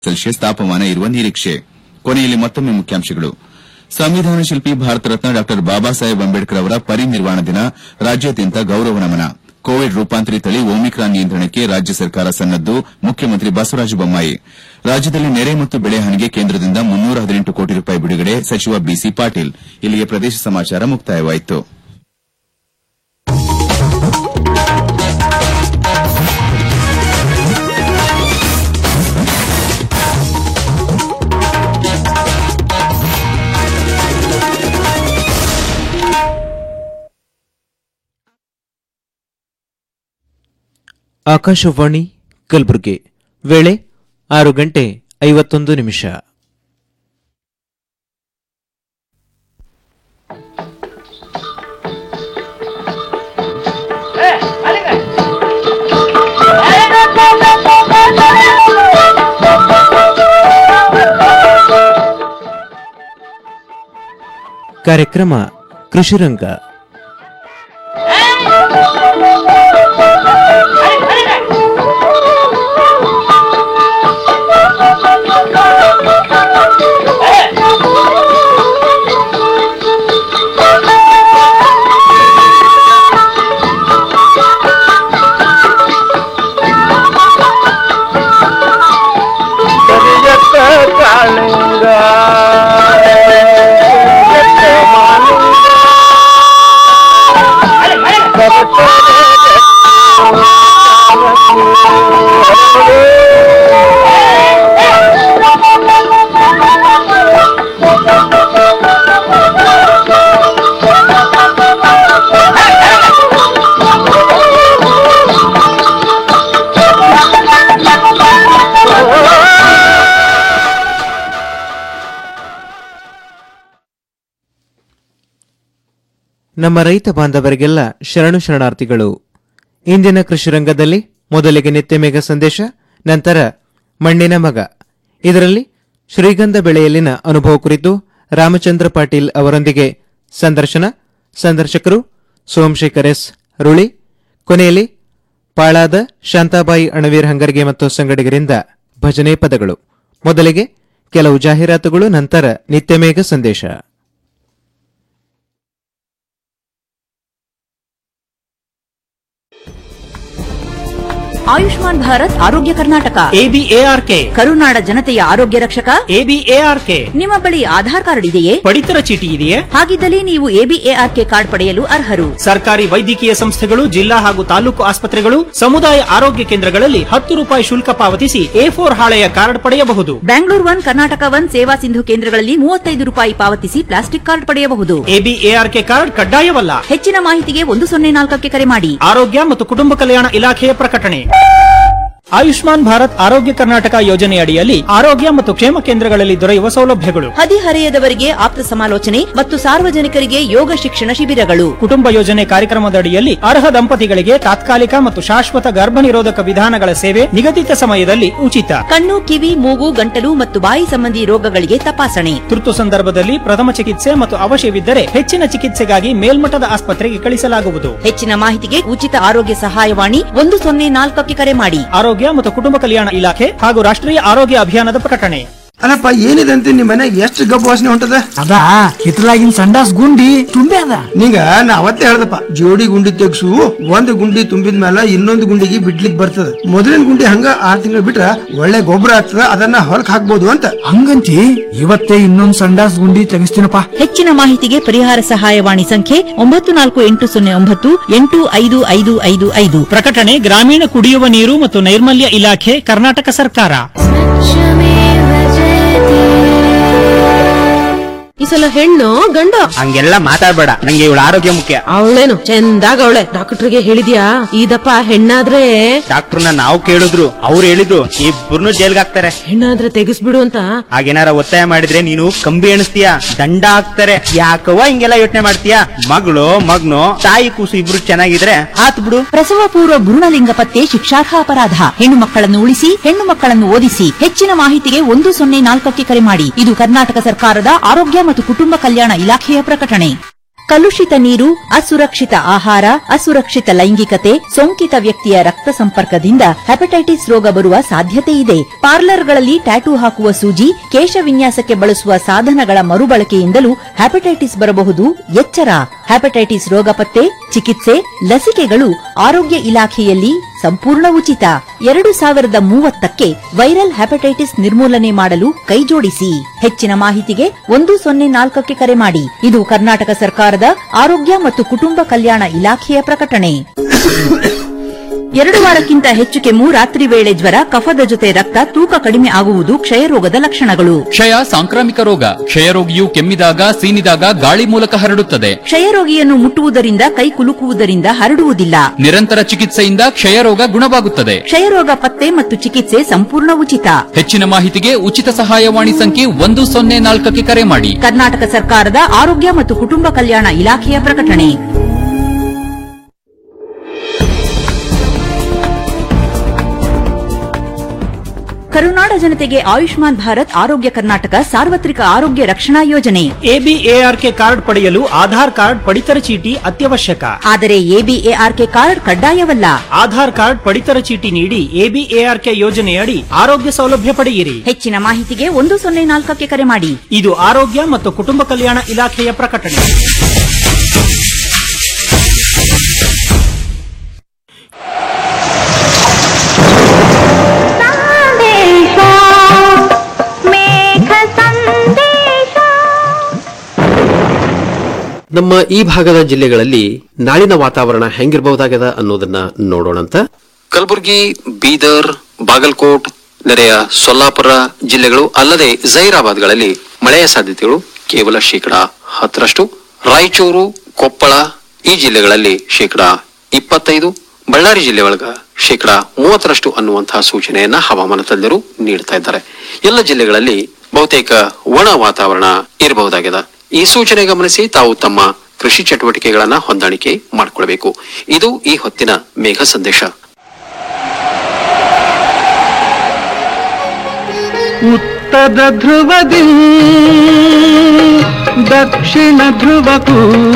Celsius ತಾಪಮಾನ ಇರುವ ನಿರೀಕ್ಷೆ ಕೊನೆಯಲ್ಲಿ ಮತ್ತೊಮ್ಮೆ ಮುಖ್ಯಾಂಶಗಳು ಸಂವಿಧಾನ ಶಿಲ್ಪಿ ಭಾರತ ರತ್ನ ಡಾ ಬಾಬಾ ಸಾಹೇಬ್ ಅಂಬೇಡ್ಕರ್ ಅವರ ಪರಿನಿರ್ವಾಣ ದಿನ ರಾಜ್ಯಾದ್ಯಂತ ಗೌರವ ನಮನ ಕೋವಿಡ್ ರೂಪಾಂತರಿ ತಳಿ ಒಮಿಕ್ರಾನ್ ನಿಯಂತ್ರಣಕ್ಕೆ ರಾಜ್ಯ ಸರ್ಕಾರ ಸನ್ನದ್ದು ಮುಖ್ಯಮಂತ್ರಿ ಬಸವರಾಜ ಬೊಮ್ಮಾಯಿ ರಾಜ್ಯದಲ್ಲಿ ನೆರೆ ಮತ್ತು ಬೆಳೆ ಹಾನಿಗೆ ಕೇಂದ್ರದಿಂದ ಮುನ್ನೂರ ಹದಿನೆಂಟು ಕೋಟಿ ರೂಪಾಯಿ ಬಿಡುಗಡೆ ಸಚಿವ ಬಿಸಿ ಪಾಟೀಲ್ ಇಲ್ಲಿಗೆ ಪ್ರದೇಶ ಸಮಾಚಾರ ಮುಕ್ತಾಯವಾಯಿತು ಆಕಾಶವಾಣಿ ಕಲಬುರಗಿ ವೇಳೆ ಆರು ಗಂಟೆ ಐವತ್ತೊಂದು ನಿಮಿಷ ಕಾರ್ಯಕ್ರಮ ಕೃಷಿರಂಗ ಕರಿಯತ್ತ ಕಾಳಿಂಗ ಕರಿಯತ್ತ ಮಾಲಿಂಗ ನಮ್ಮ ರೈತ ಬಾಂಧವರಿಗೆಲ್ಲ ಶರಣು ಶರಣಾರ್ಥಿಗಳು ಇಂದಿನ ಕೃಷಿ ರಂಗದಲ್ಲಿ ಮೊದಲಿಗೆ ನಿತ್ಯ ಮೇಘ ಸಂದೇಶ ನಂತರ ಮಣ್ಣಿನ ಮಗ ಇದರಲ್ಲಿ ಶ್ರೀಗಂಧ ಬೆಳೆಯಲ್ಲಿನ ಅನುಭವ ಕುರಿತು ರಾಮಚಂದ್ರ ಪಾಟೀಲ್ ಅವರೊಂದಿಗೆ ಸಂದರ್ಶನ ಸಂದರ್ಶಕರು ಸೋಮಶೇಖರ್ ಎಸ್ ರುಳಿ ಕೊನೆಯಲ್ಲಿ ಪಾಳಾದ ಶಾಂತಾಬಾಯಿ ಅಣವೀರ್ ಹಂಗರ್ಗೆ ಮತ್ತು ಸಂಗಡಿಗರಿಂದ ಭಜನೆ ಪದಗಳು ಮೊದಲಿಗೆ ಕೆಲವು ಜಾಹೀರಾತುಗಳು ನಂತರ ನಿತ್ಯ ಮೇಘ ಸಂದೇಶ ಆಯುಷ್ಮಾನ್ ಭಾರತ್ ಆರೋಗ್ಯ ಕರ್ನಾಟಕ ಎಬಿಎಆರ್ಕೆ ಕರುನಾಡ ಜನತೆಯ ಆರೋಗ್ಯ ರಕ್ಷಕ ಎಬಿಎಆರ್ಕೆ ನಿಮ್ಮ ಬಳಿ ಆಧಾರ್ ಕಾರ್ಡ್ ಇದೆಯೇ ಪಡಿತರ ಚೀಟಿ ಇದೆಯೇ ಹಾಗಿದ್ದಲ್ಲಿ ನೀವು ಎಬಿಎಆರ್ಕೆ ಕಾರ್ಡ್ ಪಡೆಯಲು ಅರ್ಹರು ಸರ್ಕಾರಿ ವೈದ್ಯಕೀಯ ಸಂಸ್ಥೆಗಳು ಜಿಲ್ಲಾ ಹಾಗೂ ತಾಲೂಕು ಆಸ್ಪತ್ರೆಗಳು ಸಮುದಾಯ ಆರೋಗ್ಯ ಕೇಂದ್ರಗಳಲ್ಲಿ ಹತ್ತು ರೂಪಾಯಿ ಶುಲ್ಕ ಪಾವತಿಸಿ ಎ ಫೋರ್ ಹಾಳೆಯ ಕಾರ್ಡ್ ಪಡೆಯಬಹುದು ಬ್ಯಾಂಗ್ಳೂರ್ ಒನ್ ಕರ್ನಾಟಕ ಒನ್ ಸೇವಾ ಸಿಂಧು ಕೇಂದ್ರಗಳಲ್ಲಿ ಮೂವತ್ತೈದು ರೂಪಾಯಿ ಪಾವತಿಸಿ ಪ್ಲಾಸ್ಟಿಕ್ ಕಾರ್ಡ್ ಪಡೆಯಬಹುದು ಎಬಿಎಆರ್ಕೆ ಕಾರ್ಡ್ ಕಡ್ಡಾಯವಲ್ಲ ಹೆಚ್ಚಿನ ಮಾಹಿತಿಗೆ ಒಂದು ಸೊನ್ನೆ ನಾಲ್ಕಕ್ಕೆ ಕರೆ ಮಾಡಿ ಆರೋಗ್ಯ ಮತ್ತು ಕುಟುಂಬ ಕಲ್ಯಾಣ ಇಲಾಖೆಯ ಪ್ರಕಟಣೆ ಆಯುಷ್ಮಾನ್ ಭಾರತ್ ಆರೋಗ್ಯ ಕರ್ನಾಟಕ ಯೋಜನೆಯಡಿಯಲ್ಲಿ ಆರೋಗ್ಯ ಮತ್ತು ಕ್ಷೇಮ ಕೇಂದ್ರಗಳಲ್ಲಿ ದೊರೆಯುವ ಸೌಲಭ್ಯಗಳು ಹದಿಹರೆಯದವರಿಗೆ ಆಪ್ತ ಸಮಾಲೋಚನೆ ಮತ್ತು ಸಾರ್ವಜನಿಕರಿಗೆ ಯೋಗ ಶಿಕ್ಷಣ ಶಿಬಿರಗಳು ಕುಟುಂಬ ಯೋಜನೆ ಕಾರ್ಯಕ್ರಮದಡಿಯಲ್ಲಿ ಅರ್ಹ ದಂಪತಿಗಳಿಗೆ ತಾತ್ಕಾಲಿಕ ಮತ್ತು ಶಾಶ್ವತ ಗರ್ಭ ನಿರೋಧಕ ವಿಧಾನಗಳ ಸೇವೆ ನಿಗದಿತ ಸಮಯದಲ್ಲಿ ಉಚಿತ ಕಣ್ಣು ಕಿವಿ ಮೂಗು ಗಂಟಲು ಮತ್ತು ಬಾಯಿ ಸಂಬಂಧಿ ರೋಗಗಳಿಗೆ ತಪಾಸಣೆ ತುರ್ತು ಸಂದರ್ಭದಲ್ಲಿ ಪ್ರಥಮ ಚಿಕಿತ್ಸೆ ಮತ್ತು ಅವಶ್ಯವಿದ್ದರೆ ಹೆಚ್ಚಿನ ಚಿಕಿತ್ಸೆಗಾಗಿ ಮೇಲ್ಮಟ್ಟದ ಆಸ್ಪತ್ರೆಗೆ ಕಳಿಸಲಾಗುವುದು ಹೆಚ್ಚಿನ ಮಾಹಿತಿಗೆ ಉಚಿತ ಆರೋಗ್ಯ ಸಹಾಯವಾಣಿ ಒಂದು ಸೊನ್ನೆ ನಾಲ್ಕಕ್ಕೆ ಕರೆ ಮಾಡಿ ಆರೋಗ್ಯ ಮತ್ತು ಕುಟುಂಬ ಕಲ್ಯಾಣ ಇಲಾಖೆ ಹಾಗೂ ರಾಷ್ಟ್ರೀಯ ಆರೋಗ್ಯ ಅಭಿಯಾನದ ಪ್ರಕಟಣೆ ಅಲ್ಲಪ್ಪ ಏನಿದೆ ಅಂತ ನಿಮ್ ಮನೆ ಎಷ್ಟು ಗಬ್ಬು ವಾಸನೆ ಹೊಂಟದ ಅದ ಹಿತ್ತಲಾಗಿನ ಸಂಡಾಸ್ ಗುಂಡಿ ತುಂಬೆ ಅದ ನಿಂಗ ನಾ ಅವತ್ತೇ ಹೇಳ್ದಪ್ಪ ಜೋಡಿ ಗುಂಡಿ ತೆಗ್ಸು ಒಂದ್ ಗುಂಡಿ ತುಂಬಿದ ಮೇಲೆ ಇನ್ನೊಂದು ಗುಂಡಿಗೆ ಬಿಡ್ಲಿಕ್ ಬರ್ತದ ಮೊದಲಿನ ಗುಂಡಿ ಹಂಗ ಆರ್ ತಿಂಗಳು ಬಿಟ್ರ ಒಳ್ಳೆ ಗೊಬ್ಬರ ಆಗ್ತದ ಅದನ್ನ ಹೊಲಕ್ ಹಾಕ್ಬೋದು ಅಂತ ಹಂಗಂತಿ ಇವತ್ತೇ ಇನ್ನೊಂದ್ ಸಂಡಾಸ್ ಗುಂಡಿ ತೆಗಿಸ್ತೀನಪ್ಪ ಹೆಚ್ಚಿನ ಮಾಹಿತಿಗೆ ಪರಿಹಾರ ಸಹಾಯವಾಣಿ ಸಂಖ್ಯೆ ಒಂಬತ್ತು ನಾಲ್ಕು ಎಂಟು ಸೊನ್ನೆ ಒಂಬತ್ತು ಎಂಟು ಐದು ಐದು ಐದು ಐದು ಪ್ರಕಟಣೆ ಗ್ರಾಮೀಣ ಕುಡಿಯುವ ನೀರು ಮತ್ತು ನೈರ್ಮಲ್ಯ ಇಲಾಖೆ ಕರ್ನಾಟಕ ಸರ್ಕಾರ ಈ ಸಲ ಹೆಣ್ಣು ಗಂಡು ಹಂಗೆಲ್ಲ ಮಾತಾಡ್ಬೇಡ ನಂಗೆ ಇವಳ ಆರೋಗ್ಯ ಮುಖ್ಯ ಅವಳೇನು ಚಂದಾಗ ಅವಳೆ ಡಾಕ್ಟರ್ಗೆ ಹೇಳಿದ್ಯಾ ಇದಪ್ಪ ಹೆಣ್ಣಾದ್ರೆ ಡಾಕ್ಟರ್ನ ನಾವು ಕೇಳಿದ್ರು ಅವ್ರು ಹೇಳಿದ್ರು ಇಬ್ಬರನ್ನು ಜೈಲ್ಗೆ ಹಾಕ್ತಾರೆ ಹೆಣ್ಣಾದ್ರೆ ತೆಗಿಸ್ಬಿಡು ಅಂತ ಹಾಗೇನಾರ ಒತ್ತಾಯ ಮಾಡಿದ್ರೆ ನೀನು ಕಂಬಿ ಎಣಿಸ್ತೀಯ ದಂಡ ಹಾಕ್ತಾರೆ ಯಾಕವ್ವ ಹಿಂಗೆಲ್ಲ ಯೋಚನೆ ಮಾಡ್ತೀಯ ಮಗಳು ಮಗ್ನು ತಾಯಿ ಕೂಸು ಇಬ್ರು ಚೆನ್ನಾಗಿದ್ರೆ ಆತ್ ಬಿಡು ಪ್ರಸವ ಪೂರ್ವ ಭ್ರೂಣಲಿಂಗ ಪತ್ತೆ ಶಿಕ್ಷಾರ್ಹ ಅಪರಾಧ ಹೆಣ್ಣು ಮಕ್ಕಳನ್ನು ಉಳಿಸಿ ಹೆಣ್ಣು ಮಕ್ಕಳನ್ನು ಓದಿಸಿ ಹೆಚ್ಚಿನ ಮಾಹಿತಿಗೆ ಒಂದು ಸೊನ್ನೆ ನಾಲ್ಕಕ್ಕೆ ಕರೆ ಮಾಡಿ ಇದು ಕರ್ನಾಟಕ ಸರ್ಕಾರದ ಆರೋಗ್ಯ ಮತ್ತು ಕುಟುಂಬ ಕಲ್ಯಾಣ ಇಲಾಖೆಯ ಪ್ರಕಟಣೆ ಕಲುಷಿತ ನೀರು ಅಸುರಕ್ಷಿತ ಆಹಾರ ಅಸುರಕ್ಷಿತ ಲೈಂಗಿಕತೆ ಸೋಂಕಿತ ವ್ಯಕ್ತಿಯ ರಕ್ತ ಸಂಪರ್ಕದಿಂದ ಹೆಪಟೈಟಿಸ್ ರೋಗ ಬರುವ ಸಾಧ್ಯತೆ ಇದೆ ಪಾರ್ಲರ್ಗಳಲ್ಲಿ ಟ್ಯಾಟೂ ಹಾಕುವ ಸೂಜಿ ಕೇಶ ವಿನ್ಯಾಸಕ್ಕೆ ಬಳಸುವ ಸಾಧನಗಳ ಮರುಬಳಕೆಯಿಂದಲೂ ಹೆಪಟೈಟಿಸ್ ಬರಬಹುದು ಎಚ್ಚರ ಹೆಪಟೈಟಿಸ್ ರೋಗ ಪತ್ತೆ ಚಿಕಿತ್ಸೆ ಲಸಿಕೆಗಳು ಆರೋಗ್ಯ ಇಲಾಖೆಯಲ್ಲಿ ಸಂಪೂರ್ಣ ಉಚಿತ ಎರಡು ಸಾವಿರದ ಮೂವತ್ತಕ್ಕೆ ವೈರಲ್ ಹೆಪಟೈಟಿಸ್ ನಿರ್ಮೂಲನೆ ಮಾಡಲು ಕೈಜೋಡಿಸಿ ಹೆಚ್ಚಿನ ಮಾಹಿತಿಗೆ ಒಂದು ಸೊನ್ನೆ ನಾಲ್ಕಕ್ಕೆ ಕರೆ ಮಾಡಿ ಇದು ಕರ್ನಾಟಕ ಸರ್ಕಾರದ ಆರೋಗ್ಯ ಮತ್ತು ಕುಟುಂಬ ಕಲ್ಯಾಣ ಇಲಾಖೆಯ ಪ್ರಕಟಣೆ ಎರಡು ವಾರಕ್ಕಿಂತ ಹೆಚ್ಚು ಕೆಮ್ಮು ರಾತ್ರಿ ವೇಳೆ ಜ್ವರ ಕಫದ ಜೊತೆ ರಕ್ತ ತೂಕ ಕಡಿಮೆ ಆಗುವುದು ಕ್ಷಯರೋಗದ ಲಕ್ಷಣಗಳು ಕ್ಷಯ ಸಾಂಕ್ರಾಮಿಕ ರೋಗ ಕ್ಷಯರೋಗಿಯು ಕೆಮ್ಮಿದಾಗ ಸೀನಿದಾಗ ಗಾಳಿ ಮೂಲಕ ಹರಡುತ್ತದೆ ಕ್ಷಯರೋಗಿಯನ್ನು ಮುಟ್ಟುವುದರಿಂದ ಕೈ ಕುಲುಕುವುದರಿಂದ ಹರಡುವುದಿಲ್ಲ ನಿರಂತರ ಚಿಕಿತ್ಸೆಯಿಂದ ಕ್ಷಯರೋಗ ಗುಣವಾಗುತ್ತದೆ ಕ್ಷಯರೋಗ ಪತ್ತೆ ಮತ್ತು ಚಿಕಿತ್ಸೆ ಸಂಪೂರ್ಣ ಉಚಿತ ಹೆಚ್ಚಿನ ಮಾಹಿತಿಗೆ ಉಚಿತ ಸಹಾಯವಾಣಿ ಸಂಖ್ಯೆ ಒಂದು ಸೊನ್ನೆ ನಾಲ್ಕಕ್ಕೆ ಕರೆ ಮಾಡಿ ಕರ್ನಾಟಕ ಸರ್ಕಾರದ ಆರೋಗ್ಯ ಮತ್ತು ಕುಟುಂಬ ಕಲ್ಯಾಣ ಇಲಾಖೆಯ ಪ್ರಕಟಣೆ ಕರುನಾಡ ಜನತೆಗೆ ಆಯುಷ್ಮಾನ್ ಭಾರತ್ ಆರೋಗ್ಯ ಕರ್ನಾಟಕ ಸಾರ್ವತ್ರಿಕ ಆರೋಗ್ಯ ರಕ್ಷಣಾ ಯೋಜನೆ ಎಬಿಎಆರ್ಕೆ ಕಾರ್ಡ್ ಪಡೆಯಲು ಆಧಾರ್ ಕಾರ್ಡ್ ಪಡಿತರ ಚೀಟಿ ಅತ್ಯವಶ್ಯಕ ಆದರೆ ಎಬಿಎಆರ್ಕೆ ಕಾರ್ಡ್ ಕಡ್ಡಾಯವಲ್ಲ ಆಧಾರ್ ಕಾರ್ಡ್ ಪಡಿತರ ಚೀಟಿ ನೀಡಿ ಎಬಿಎಆರ್ಕೆ ಯೋಜನೆಯಡಿ ಆರೋಗ್ಯ ಸೌಲಭ್ಯ ಪಡೆಯಿರಿ ಹೆಚ್ಚಿನ ಮಾಹಿತಿಗೆ ಒಂದು ಸೊನ್ನೆ ನಾಲ್ಕಕ್ಕೆ ಕರೆ ಮಾಡಿ ಇದು ಆರೋಗ್ಯ ಮತ್ತು ಕುಟುಂಬ ಕಲ್ಯಾಣ ಇಲಾಖೆಯ ಪ್ರಕಟಣೆ ನಮ್ಮ ಈ ಭಾಗದ ಜಿಲ್ಲೆಗಳಲ್ಲಿ ನಾಳಿನ ವಾತಾವರಣ ಹೆಂಗಿರಬಹುದಾಗದ ಅನ್ನೋದನ್ನ ನೋಡೋಣಂತ ಕಲಬುರಗಿ ಬೀದರ್ ಬಾಗಲಕೋಟ್ ನೆರೆಯ ಸೊಲ್ಲಾಪುರ ಜಿಲ್ಲೆಗಳು ಅಲ್ಲದೆ ಜೈರಾಬಾದ್ಗಳಲ್ಲಿ ಮಳೆಯ ಸಾಧ್ಯತೆಗಳು ಕೇವಲ ಶೇಕಡ ಹತ್ತರಷ್ಟು ರಾಯಚೂರು ಕೊಪ್ಪಳ ಈ ಜಿಲ್ಲೆಗಳಲ್ಲಿ ಶೇಕಡ ಇಪ್ಪತ್ತೈದು ಬಳ್ಳಾರಿ ಜಿಲ್ಲೆ ಒಳಗ ಶೇಕಡ ಮೂವತ್ತರಷ್ಟು ಅನ್ನುವಂತಹ ಸೂಚನೆಯನ್ನ ಹವಾಮಾನ ತಜ್ಞರು ನೀಡ್ತಾ ಇದ್ದಾರೆ ಎಲ್ಲ ಜಿಲ್ಲೆಗಳಲ್ಲಿ ಬಹುತೇಕ ಒಣ ವಾತಾವರಣ ಇರಬಹುದಾಗಿದೆ ಈ ಸೂಚನೆ ಗಮನಿಸಿ ತಾವು ತಮ್ಮ ಕೃಷಿ ಚಟುವಟಿಕೆಗಳನ್ನ ಹೊಂದಾಣಿಕೆ ಮಾಡಿಕೊಳ್ಬೇಕು ಇದು ಈ ಹೊತ್ತಿನ ಮೇಘ ಸಂದೇಶ ಉತ್ತರ ಧ್ರುವದಿ ದಕ್ಷಿಣ ಧ್ರುವಕ್ಕೂ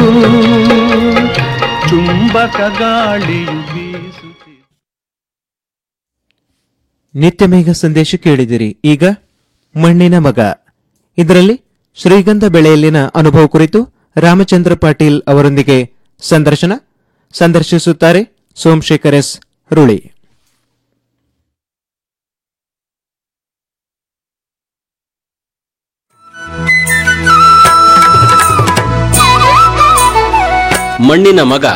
ಚುಂಬಕ ಗಾಳಿಯು ಬೀಸುತ್ತಿದೆ ನಿತ್ಯ ಮೇಘ ಸಂದೇಶ ಕೇಳಿದಿರಿ ಈಗ ಮಣ್ಣಿನ ಮಗ ಇದರಲ್ಲಿ ಶ್ರೀಗಂಧ ಬೆಳೆಯಲ್ಲಿನ ಅನುಭವ ಕುರಿತು ರಾಮಚಂದ್ರ ಪಾಟೀಲ್ ಅವರೊಂದಿಗೆ ಸಂದರ್ಶನ ಸಂದರ್ಶಿಸುತ್ತಾರೆ ಸೋಮಶೇಖರ್ ಎಸ್ ರುಳಿ ಮಣ್ಣಿನ ಮಗ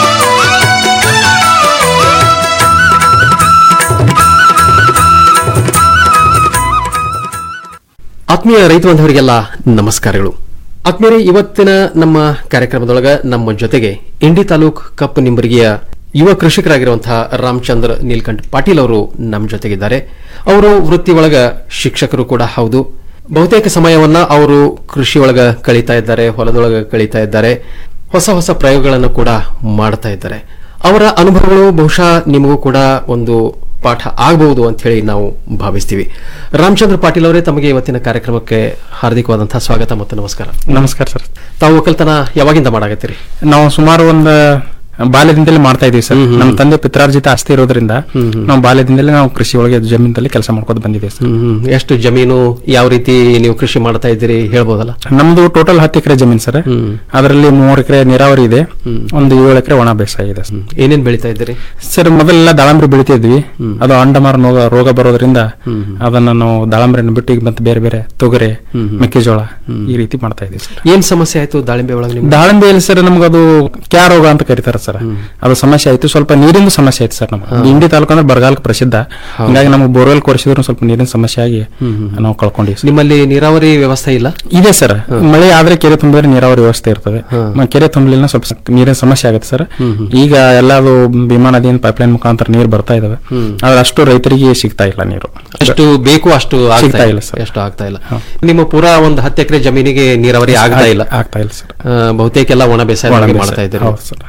ಆತ್ಮೀಯ ರೈತ ಬಾಂಧವರಿಗೆಲ್ಲ ನಮಸ್ಕಾರಗಳು ಆತ್ಮೀಯರೇ ಇವತ್ತಿನ ನಮ್ಮ ಕಾರ್ಯಕ್ರಮದೊಳಗ ನಮ್ಮ ಜೊತೆಗೆ ಇಂಡಿ ತಾಲೂಕ್ ಕಪ್ಪು ನಿಂಬರಿಗೆಯ ಯುವ ಕೃಷಿಕರಾಗಿರುವಂತಹ ರಾಮಚಂದ್ರ ನೀಲ್ಕಂಠ್ ಪಾಟೀಲ್ ಅವರು ನಮ್ಮ ಜೊತೆಗಿದ್ದಾರೆ ಅವರು ವೃತ್ತಿ ಒಳಗ ಶಿಕ್ಷಕರು ಕೂಡ ಹೌದು ಬಹುತೇಕ ಸಮಯವನ್ನ ಅವರು ಕೃಷಿ ಒಳಗ ಕಳೀತಾ ಇದ್ದಾರೆ ಹೊಲದೊಳಗ ಕಳೀತಾ ಇದ್ದಾರೆ ಹೊಸ ಹೊಸ ಪ್ರಯೋಗಗಳನ್ನು ಕೂಡ ಮಾಡ್ತಾ ಇದ್ದಾರೆ ಅವರ ಅನುಭವಗಳು ಬಹುಶಃ ನಿಮಗೂ ಕೂಡ ಒಂದು ಪಾಠ ಆಗಬಹುದು ಅಂತ ಹೇಳಿ ನಾವು ಭಾವಿಸ್ತೀವಿ ರಾಮಚಂದ್ರ ಪಾಟೀಲ್ ಅವರೇ ತಮಗೆ ಇವತ್ತಿನ ಕಾರ್ಯಕ್ರಮಕ್ಕೆ ಹಾರ್ದಿಕವಾದಂತಹ ಸ್ವಾಗತ ಮತ್ತು ನಮಸ್ಕಾರ ನಮಸ್ಕಾರ ಸರ್ ತಾವು ಒಕ್ಕಲ್ತನ ಯಾವಾಗಿಂದ ಮಾಡಾಕತ್ತೀರಿ ನಾವು ಸುಮಾರು ಒಂದು ಬಾಲ್ಯದಿಂದಲೇ ಮಾಡ್ತಾ ಇದೀವಿ ಸರ್ ನಮ್ಮ ತಂದೆ ಪಿತ್ರಾರ್ಜಿತ ಆಸ್ತಿ ಇರೋದ್ರಿಂದ ನಾವು ಬಾಲ್ಯದಿಂದಲೇ ನಾವು ಕೃಷಿ ಒಳಗೆ ಜಮೀನಲ್ಲಿ ಕೆಲಸ ಮಾಡ್ಕೊಂಡು ಬಂದಿದ್ದೀವಿ ಸರ್ ಹ್ಮ್. ಎಷ್ಟು ಜಮೀನು ಯಾವ ರೀತಿ ನೀವು ಕೃಷಿ ಮಾಡ್ತಾ ಇದ್ದೀರಿ ಹೇಳ್ಬೋದಲ್ಲ ನಮ್ದು ಟೋಟಲ್ ಹತ್ತು ಎಕರೆ ಜಮೀನ್ ಸರ್ ಅದರಲ್ಲಿ ಮೂರು ಎಕರೆ ನೀರಾವರಿ ಇದೆ ಒಂದು ಏಳು ಎಕರೆ ಒಣ ಬೇಸಾಯ ಇದೆ ಸರ್. ಏನೇನ್ ಬೆಳಿತಾ ಇದ್ದೀರಿ ಸರ್ ಮೊದಲೆಲ್ಲ ದಾಳಂಬ್ರಿ ಬೆಳಿತಿದ್ವಿ ಅದು ಅಂಡಮಾರ ರೋಗ ರೋಗ ಬರೋದ್ರಿಂದ ಅದನ್ನ ನಾವು ದಾಳಂಬ್ರಿಯನ್ನು ಬಿಟ್ಟು ಈಗ ಮತ್ತೆ ಬೇರೆ ಬೇರೆ ತೊಗರೆ ಮೆಕ್ಕೆಜೋಳ ಈ ರೀತಿ ಮಾಡ್ತಾ ಇದೀವಿ ಸರ್ ಏನ್ ಸಮಸ್ಯೆ ಆಯ್ತು ದಾಳಿಂಬೆ ಒಳಗೆ ನಿಮ್ಗೆ ದಾಳಿಂಬೆಯಲ್ಲಿ ಸರ್ ನಮ್ಗದು ಕ್ಯಾ ರೋಗ ಅಂತ ಕರೀತಾರೆ ಸರ್ ಅದು ಸಮಸ್ಯೆ ಆಯ್ತು ಸ್ವಲ್ಪ ನೀರಿನ ಸಮಸ್ಯೆ ಆಯ್ತು ಸರ್ ನಮ್ಗೆ ಇಂಡಿ ತಾಲೂಕು ಅಂದ್ರೆ ಬರಗಾಲಕ್ಕೆ ಪ್ರಸಿದ್ಧ ಹಿಂಗಾಗಿ ನಮ್ಗೆ ಬೋರ್ವೆಲ್ ಕೊರೆಸಿದ್ರು ಸ್ವಲ್ಪ ನೀರಿನ ಸಮಸ್ಯೆ ಆಗಿ ನಾವು ಕಳ್ಕೊಂಡಿವಿ ಸರ್. ನಿಮ್ಮಲ್ಲಿ ನೀರಾವರಿ ವ್ಯವಸ್ಥೆ ಇಲ್ಲ ಇದೆ ಸರ್ ಮಳೆ ಆದ್ರೆ ಕೆರೆ ತುಂಬಿದ್ರೆ ನೀರಾವರಿ ವ್ಯವಸ್ಥೆ ಇರ್ತದೆ ಮ- ಕೆರೆ ತುಂಬಲಿಲ್ಲ ಸ್ವಲ್ಪ ಸ- ನೀರಿನ ಸಮಸ್ಯೆ ಆಗುತ್ತೆ ಸರ್ ಈಗ ಎಲ್ಲದು ಭೀಮಾ ನದಿಯಿಂದ ಪೈಪ್ಲೈನ್ ಮುಖಾಂತರ ನೀರು ಬರ್ತಾ ಇದಾವೆ ಆದ್ರೆ ಅಷ್ಟು ರೈತರಿಗೆ ಸಿಗ್ತಾ ಇಲ್ಲ ನೀರು ಎಷ್ಟು ಬೇಕು ಅಷ್ಟು ಆಗ್ತಾ ಸಿಗ್ತಾ ಇಲ್ಲ ಇಲ್ಲ ಸರ್. ಎಷ್ಟು ಆಗ್ತಾ ಇಲ್ಲ ನಿಮ್ಮ ಪೂರಾ ಒಂದು ಹತ್ತು ಎಕರೆ ಜಮೀನಿಗೆ ನೀರಾವರಿ ಆಗ್ತಾ ಇಲ್ಲ ಆಗ್ತಾ ಇಲ್ಲ ಸರ್ ಆ, ಬಹುತೇಕ ಎಲ್ಲ ಒಣ ಬೇಸಾಯ ಒಣ ಮಾಡಿ ಬೇಸಾಯ. ಮಾಡ್ತಾ ಇದ್ದೀರಿ ಹೌದು ಸರ್. ಈಗ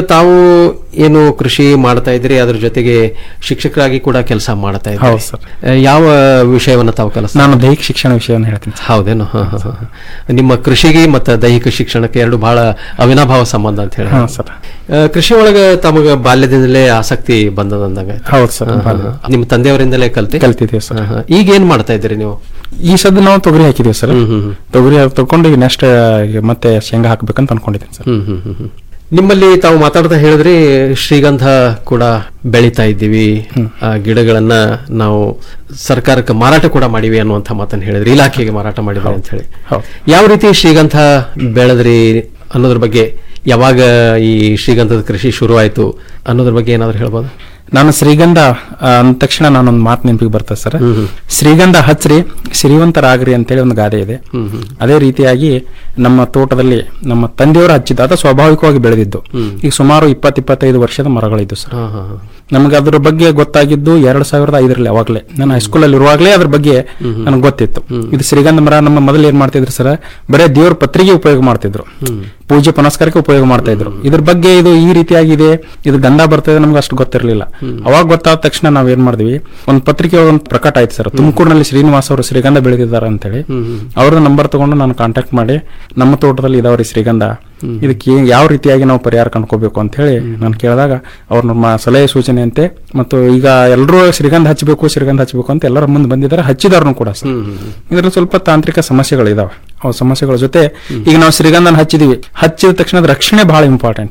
ತಾವು ಏನು ಕೃಷಿ ಮಾಡ್ತಾ ಇದ್ರಿ ಅದ್ರ ಜೊತೆಗೆ ಶಿಕ್ಷಕರಾಗಿ ಕೂಡ ಕೆಲಸ ಮಾಡ್ತಾ ಇದ್ರಿ ಹೌದು ಸರ್. ಆ, ಯಾವ ವಿಷಯವನ್ನ ತಾವು ಕಲಿಸ ನಾನು ದೈಹಿಕ ಶಿಕ್ಷಣ ವಿಷಯವನ್ನು ಹೇಳ್ತೀನಿ ಹೌದೇನು ಹ, ಹ, ಹ, ಹ. ನಿಮ್ಮ ಕೃಷಿಗೆ ಮತ್ತು ದೈಹಿಕ ಶಿಕ್ಷಣಕ್ಕೆ ಎರಡು ಬಹಳ ಅವಿನಾಭಾವ ಸಂಬಂಧ ಅಂತ ಹೇಳಿ ಹಾ, ಸರ್. ಆ, ಕೃಷಿ ಒಳಗ ತಮಗ ಬಾಲ್ಯದಿಂದಲೇ ಆಸಕ್ತಿ ಬಂದದಂದಾಗ ಹೌದು ಸರ್, ಬಾಲ್ಯ. ನಿಮ್ಮ ತಂದೆಯವರಿಂದಲೇ ಕಲ್ತಿ ಕಲ್ತಿದ್ದೀವಿ ಸರ್ ಹ, ಹ. ಈಗ ಏನ್ ಮಾಡ್ತಾ ಇದ್ದೀರಿ ನೀವು ಈ ಸದ್ದ ನಾವು ತೊಗರಿ ಹಾಕಿದೀವಿ ಸರ್ ತೊಗರಿ ತಗೊಂಡು ಈಗ ನೆಕ್ಸ್ಟ್ ಮತ್ತೆ ಶೇಂಗಾ ಹಾಕ್ಬೇಕಂತ ಅನ್ಕೊಂಡಿದ್ದೀನಿ ಸರ್ ಹ್ಮ್ ಹ್ಮ್ ಹ್ಮ್ ಹ್ಮ್. ನಿಮ್ಮಲ್ಲಿ ತಾವು ಮಾತಾಡ್ತಾ ಹೇಳಿದ್ರಿ ಶ್ರೀಗಂಧ ಕೂಡ ಬೆಳೀತಾ ಇದ್ದೀವಿ ಆ ಗಿಡಗಳನ್ನ ನಾವು ಸರ್ಕಾರಕ್ಕೆ ಮಾರಾಟ ಕೂಡ ಮಾಡಿವಿ ಅನ್ನುವಂಥ ಮಾತನ್ನು ಹೇಳಿದ್ರಿ ಇಲಾಖೆಗೆ ಮಾರಾಟ ಮಾಡಿದ್ವಿ ಅಂತ ಹೇಳಿ ಯಾವ ರೀತಿ ಶ್ರೀಗಂಧ ಬೆಳೆದ್ರಿ ಅನ್ನೋದ್ರ ಬಗ್ಗೆ ಯಾವಾಗ ಈ ಶ್ರೀಗಂಧದ ಕೃಷಿ ಶುರು ಆಯ್ತು ಅನ್ನೋದ್ರ ಬಗ್ಗೆ ಏನಾದ್ರು ಹೇಳ್ಬೋದು ನಾನು ಶ್ರೀಗಂಧ ಆ, ಅಂದ ತಕ್ಷಣ ನಾನೊಂದು ಮಾತು ನೆನಪಿಗೆ ಬರ್ತದೆ ಸರ್ ಶ್ರೀಗಂಧ ಹಚ್ಚ್ರಿ ಶ್ರೀವಂತರಾಗ್ರಿ ಅಂತೇಳಿ ಒಂದು ಗಾದೆ ಇದೆ ಅದೇ ರೀತಿಯಾಗಿ ನಮ್ಮ ತೋಟದಲ್ಲಿ ನಮ್ಮ ತಂದೆಯವರು ಹಚ್ಚಿದ್ದು ಅದು ಸ್ವಾಭಾವಿಕವಾಗಿ ಬೆಳೆದಿದ್ದು ಈಗ ಸುಮಾರು ಇಪ್ಪತ್ ಇಪ್ಪತ್ತೈದು ವರ್ಷದ ಮರಗಳಿದ್ದು ಸರ್ ನಮ್ಗೆ ಅದ್ರ ಬಗ್ಗೆ ಗೊತ್ತಾಗಿದ್ದು ಎರಡ್ ಸಾವಿರದ ಐದರಲ್ಲಿ ಅವಾಗಲೇ ನಾನು ಹೈಸ್ಕೂಲ್ ಅಲ್ಲಿ ಇರುವಾಗಲೇ ಅದ್ರ ಬಗ್ಗೆ ನನಗೆ ಗೊತ್ತಿತ್ತು ಇದು ಶ್ರೀಗಂಧ ಮರ ನಮ್ಮ ಮೊದಲು ಏನ್ ಮಾಡ್ತಿದ್ರು ಸರ್ ಬರೇ ದೇವ್ರ ಪತ್ರಿಕೆ ಉಪಯೋಗ ಮಾಡ್ತಿದ್ರು ಪೂಜೆ ಪುನಸ್ಕಾರಕ್ಕೆ ಉಪಯೋಗ ಮಾಡ್ತಾ ಇದ್ರು ಇದ್ರ ಬಗ್ಗೆ ಇದು ಈ ರೀತಿಯಾಗಿದೆ ಇದು ಗಂಧ ಬರ್ತದೆ ನಮ್ಗೆ ಅಷ್ಟು ಗೊತ್ತಿರಲಿಲ್ಲ ಅವಾಗ ಗೊತ್ತಾದ ತಕ್ಷಣ ನಾವ್ ಏನ್ ಮಾಡಿದ್ವಿ ಒಂದು ಪತ್ರಿಕೆ ಒಂದು ಪ್ರಕಟ ಆಯ್ತು ಸರ್ ತುಮಕೂರಿನಲ್ಲಿ ಶ್ರೀನಿವಾಸ್ ಅವರು ಶ್ರೀಗಂಧ ಬೆಳೆದಿದ್ದಾರೆ ಅಂತೇಳಿ ಅವ್ರ ನಂಬರ್ ತಗೊಂಡು ನಾನು ಕಾಂಟ್ಯಾಕ್ಟ್ ಮಾಡಿ ನಮ್ಮ ತೋಟದಲ್ಲಿ ಇದಾವ್ರಿ ಶ್ರೀಗಂಧ ಇದಕ್ಕೆ ಏನ್- ಯಾವ ರೀತಿಯಾಗಿ ನಾವು ಪರಿಹಾರ ಕಂಡ್ಕೋಬೇಕು ಅಂತ ಹೇಳಿ ನಾನು ಕೇಳಿದಾಗ ಅವ್ರ ನಮ್ಮ ಸಲಹೆ ಸೂಚನೆಯಂತೆ ಮತ್ತು ಈಗ ಎಲ್ಲರೂ ಶ್ರೀಗಂಧ ಹಚ್ಚಬೇಕು ಶ್ರೀಗಂಧ ಹಚ್ಚಬೇಕು ಅಂತ ಎಲ್ಲರ ಮುಂದೆ ಬಂದಿದ್ದಾರೆ ಹಚ್ಚಿದವ್ರನ್ನು ಕೂಡ ಸರ್ ಇದ್ರಲ್ಲಿ ಸ್ವಲ್ಪ ತಾಂತ್ರಿಕ ಸಮಸ್ಯೆಗಳು ಇದಾವೆ ಅವು ಸಮಸ್ಯೆಗಳ ಜೊತೆ ಈಗ ನಾವು ಶ್ರೀಗಂಧನ ಹಚ್ಚಿದೀವಿ ಹಚ್ಚಿದ ತಕ್ಷಣ ಅದ್ರ ರಕ್ಷಣೆ ಬಹಳ ಇಂಪಾರ್ಟೆಂಟ್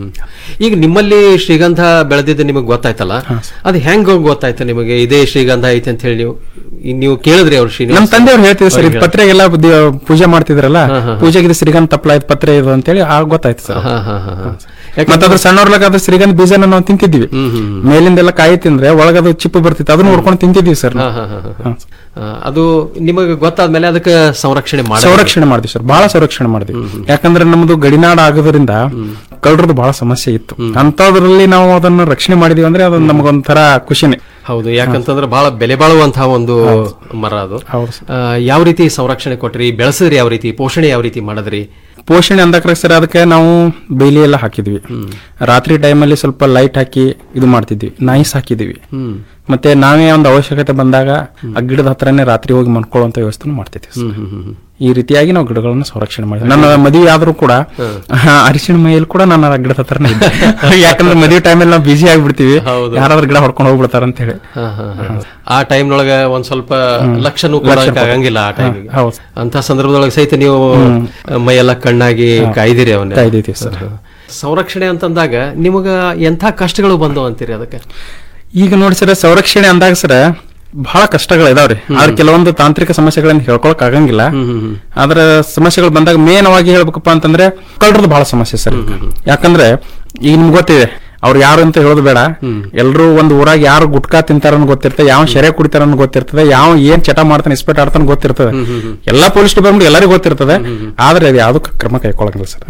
ಈಗ ನಿಮ್ಮಲ್ಲಿ ಶ್ರೀಗಂಧ ಬೆಳೆದಿದ್ದು ನಿಮಗೆ ಗೊತ್ತಾಯ್ತಲ್ಲ ಅದು ಹೆಂಗ್ ಗೊತ್ತಾಯ್ತು ನಿಮಗೆ ಇದೇ ಶ್ರೀಗಂಧ ಐತೆ ಅಂತ ಹೇಳಿ ನೀವು ಈ- ನೀವು ಕೇಳಿದ್ರಿ ಅವ್ರು ಶ್ರೀನಿವಾಸ್ ನಮ್ಮ ತಂದೆಯವ್ರು ಹೇಳ್ತಿದ್ರು ಸರ್ ಇದು ಅವ್ರಿಗೆ ಪತ್ರೆಗೆಲ್ಲ ಬುದ್ಧಿ- ಪೂಜೆ ಮಾಡ್ತಿದ್ರಲ್ಲ ಪೂಜೆಗೆ ಇದು ಶ್ರೀಗಂಧ ತಪ್ಪಲಾಯ್ತು ಪತ್ರೆ ಇದು ಅಂತೇಳಿ ಆಗ ಗೊತ್ತಾಯ್ತು ಸರ್ ಮತ್ತೆ ಅದ್ರ ಸಣ್ಣವ್ರಲಾಗ ಅದ್ರ ಶ್ರೀಗಂಧ ಬೀಜನ ನಾವು ತಿಂತಿದ್ವಿ ಮೇಲಿಂದೆಲ್ಲ ಕಾಯಿ ತಿಂದ್ರೆ ಒಳಗದು ಚಿಪ್ಪು ಬರ್ತಿತ್ತು ಅದನ್ನ ನೋಡ್ಕೊಂಡು ತಿಂತಿದ್ವಿ ಸರ್ ಹಾ, ಹಾ, ಹಾ, ಹಾ. ಆ, ಅದು ನಿಮಗೆ ಗೊತ್ತಾದ್ಮೇಲೆ ಅದಕ್ಕೆ ಸಂರಕ್ಷಣೆ ಮಾಡಿ ಸಂರಕ್ಷಣೆ ಮಾಡಿದ್ವಿ ಸರ್ ಬಹಳ ಸಂರಕ್ಷಣೆ ಮಾಡಿದ್ವಿ ಯಾಕಂದ್ರೆ ನಮ್ದು ಗಡಿನಾಡ ಆಗೋದ್ರಿಂದ ಕಳ್ಳರದ್ದು ಬಹಳ ಸಮಸ್ಯೆ ಇತ್ತು ಅಂತದ್ರಲ್ಲಿ ನಾವು ಅದನ್ನ ರಕ್ಷಣೆ ಮಾಡಿದೀವಿ ಅಂದ್ರೆ ಅದು ನಮಗೊಂಥರ ಖುಷಿನೇ ಹೌದು ಯಾಕಂತಂದ್ರೆ ಬಹಳ ಬೆಲೆ ಬಾಳುವಂತಹ ಒಂದು ಮರ ಅದು ಆ, ಯಾವ ರೀತಿ ಸಂರಕ್ಷಣೆ ಕೊಟ್ರಿ ಬೆಳೆಸಿದ್ರಿ ಯಾವ ರೀತಿ ಪೋಷಣೆ ಯಾವ ರೀತಿ ಮಾಡಿದ್ರಿ ಪೋಷಣೆ ಅಂದಕ್ರೆ ಸರ್ ಅದಕ್ಕೆ ನಾವು ಬೇಲಿ ಎಲ್ಲ ಹಾಕಿದ್ವಿ ರಾತ್ರಿ ಟೈಮಲ್ಲಿ ಸ್ವಲ್ಪ ಲೈಟ್ ಹಾಕಿ ಇದು ಮಾಡ್ತಿದ್ವಿ ನೈಸ್ ಹಾಕಿದ್ವಿ ಮತ್ತೆ ನಾವೇ ಒಂದು ಅವಶ್ಯಕತೆ ಬಂದಾಗ ಆ ಗಿಡದ ಹತ್ರನೇ ರಾತ್ರಿ ಹೋಗಿ ಮನ್ಕೊಳ್ಳುವಂತ ವ್ಯವಸ್ಥೆ ಮಾಡ್ತಿದ್ವಿ ಸರ್. ಈ ರೀತಿಯಾಗಿ ನಾವು ಗಿಡಗಳನ್ನ ಸಂರಕ್ಷಣೆ ಮಾಡಿದ್ವಿ ನನ್ನ ಮದುವೆ ಆದ್ರೂ ಕೂಡ ಆ, ಅರಿಶಿಣ ಮೈಯಲ್ಲಿ ಕೂಡ ನಾನು ಆ ಗಿಡದ ಹತ್ರನೇ ಇದ್ದೆ ಯಾಕಂದ್ರೆ ಮದುವೆ ಟೈಮಲ್ಲಿ ನಾವು ಬಿಸಿ ಆಗ್ಬಿಡ್ತೀವಿ ಯಾರಾದ್ರೂ ಗಿಡ ಹೊಡ್ಕೊಂಡು ಹೋಗ್ಬಿಡ್ತಾರ ಅಂತ ಹೇಳಿ ಹಾ, ಹಾ, ಹಾ. ಆ ಟೈಮ್ನೊಳಗ ಒಂದ್ ಸ್ವಲ್ಪ ಲಕ್ಷನೂ ಲಕ್ಷ ಕೊಡಕ್ ಆಗಂಗಿಲ್ಲ ಆ ಟೈಮ್ ಹಾ, ಹೌದು. ಅಂತ ಸಂದರ್ಭದೊಳಗೆ ಸಹಿತ ನೀವು ಮೈಯೆಲ್ಲ ಕಣ್ಣಾಗಿ ಕಾಯ್ದಿರಿ ಅವನ್ನ ಕಾಯ್ದಿದ್ದೀವಿ ಸರ್. ಸಂರಕ್ಷಣೆ ಅಂತಂದಾಗ ನಿಮಗ ಎಂಥ ಕಷ್ಟಗಳು ಬಂದವು ಅಂತೀರಿ ಅದಕ್ಕೆ ಈಗ ನೋಡಿ ಸರ್ ಸಂರಕ್ಷಣೆ ಅಂದಾಗ ಸರ್ ಬಹಳ ಕಷ್ಟಗಳು ಇದಾವ್ರಿ ಆದ್ರೆ ಕೆಲವೊಂದು ತಾಂತ್ರಿಕ ಸಮಸ್ಯೆಗಳನ್ನ ಹೇಳ್ಕೊಳಕ್ ಆಗಂಗಿಲ್ಲ ಆದ್ರೆ ಸಮಸ್ಯೆಗಳು ಬಂದಾಗ ಮೇನ್ ಆಗಿ ಹೇಳ್ಬೇಕಪ್ಪ ಅಂತಂದ್ರೆ ಕಳ್ಳರದ್ದು ಬಹಳ ಸಮಸ್ಯೆ ಸರ್ ಯಾಕಂದ್ರೆ ಈಗ ನಿಮ್ಗೆ ಗೊತ್ತಿದೆ ಅವ್ರು ಯಾರು ಅಂತ ಹೇಳೋದು ಬೇಡ ಎಲ್ರು ಒಂದು ಊರಾಗ ಯಾರು ಗುಟ್ಕಾ ತಿಂತಾರನ್ನ ಗೊತ್ತಿರ್ತದೆ ಯಾವ ಶೆರೆ ಕುಡಿತಾರನ್ನ ಗೊತ್ತಿರ್ತದೆ ಯಾವ ಏನ್ ಚಟ ಮಾಡ್ತಾನೆ ಇಸ್ಪೆಟ್ ಆಡ್ತಾನೆ ಗೊತ್ತಿರ್ತದೆ ಎಲ್ಲಾ ಪೊಲೀಸ್ ಡಿಪಾರ್ಟ್ಮೆಂಟ್ ಎಲ್ಲರಿಗೂ ಗೊತ್ತಿರ್ತದೆ ಆದ್ರೆ ಅದು ಯಾವ್ದು ಕ್ರಮ ಕೈಗೊಳ್ಳಂಗಿಲ್ಲ ಸರ್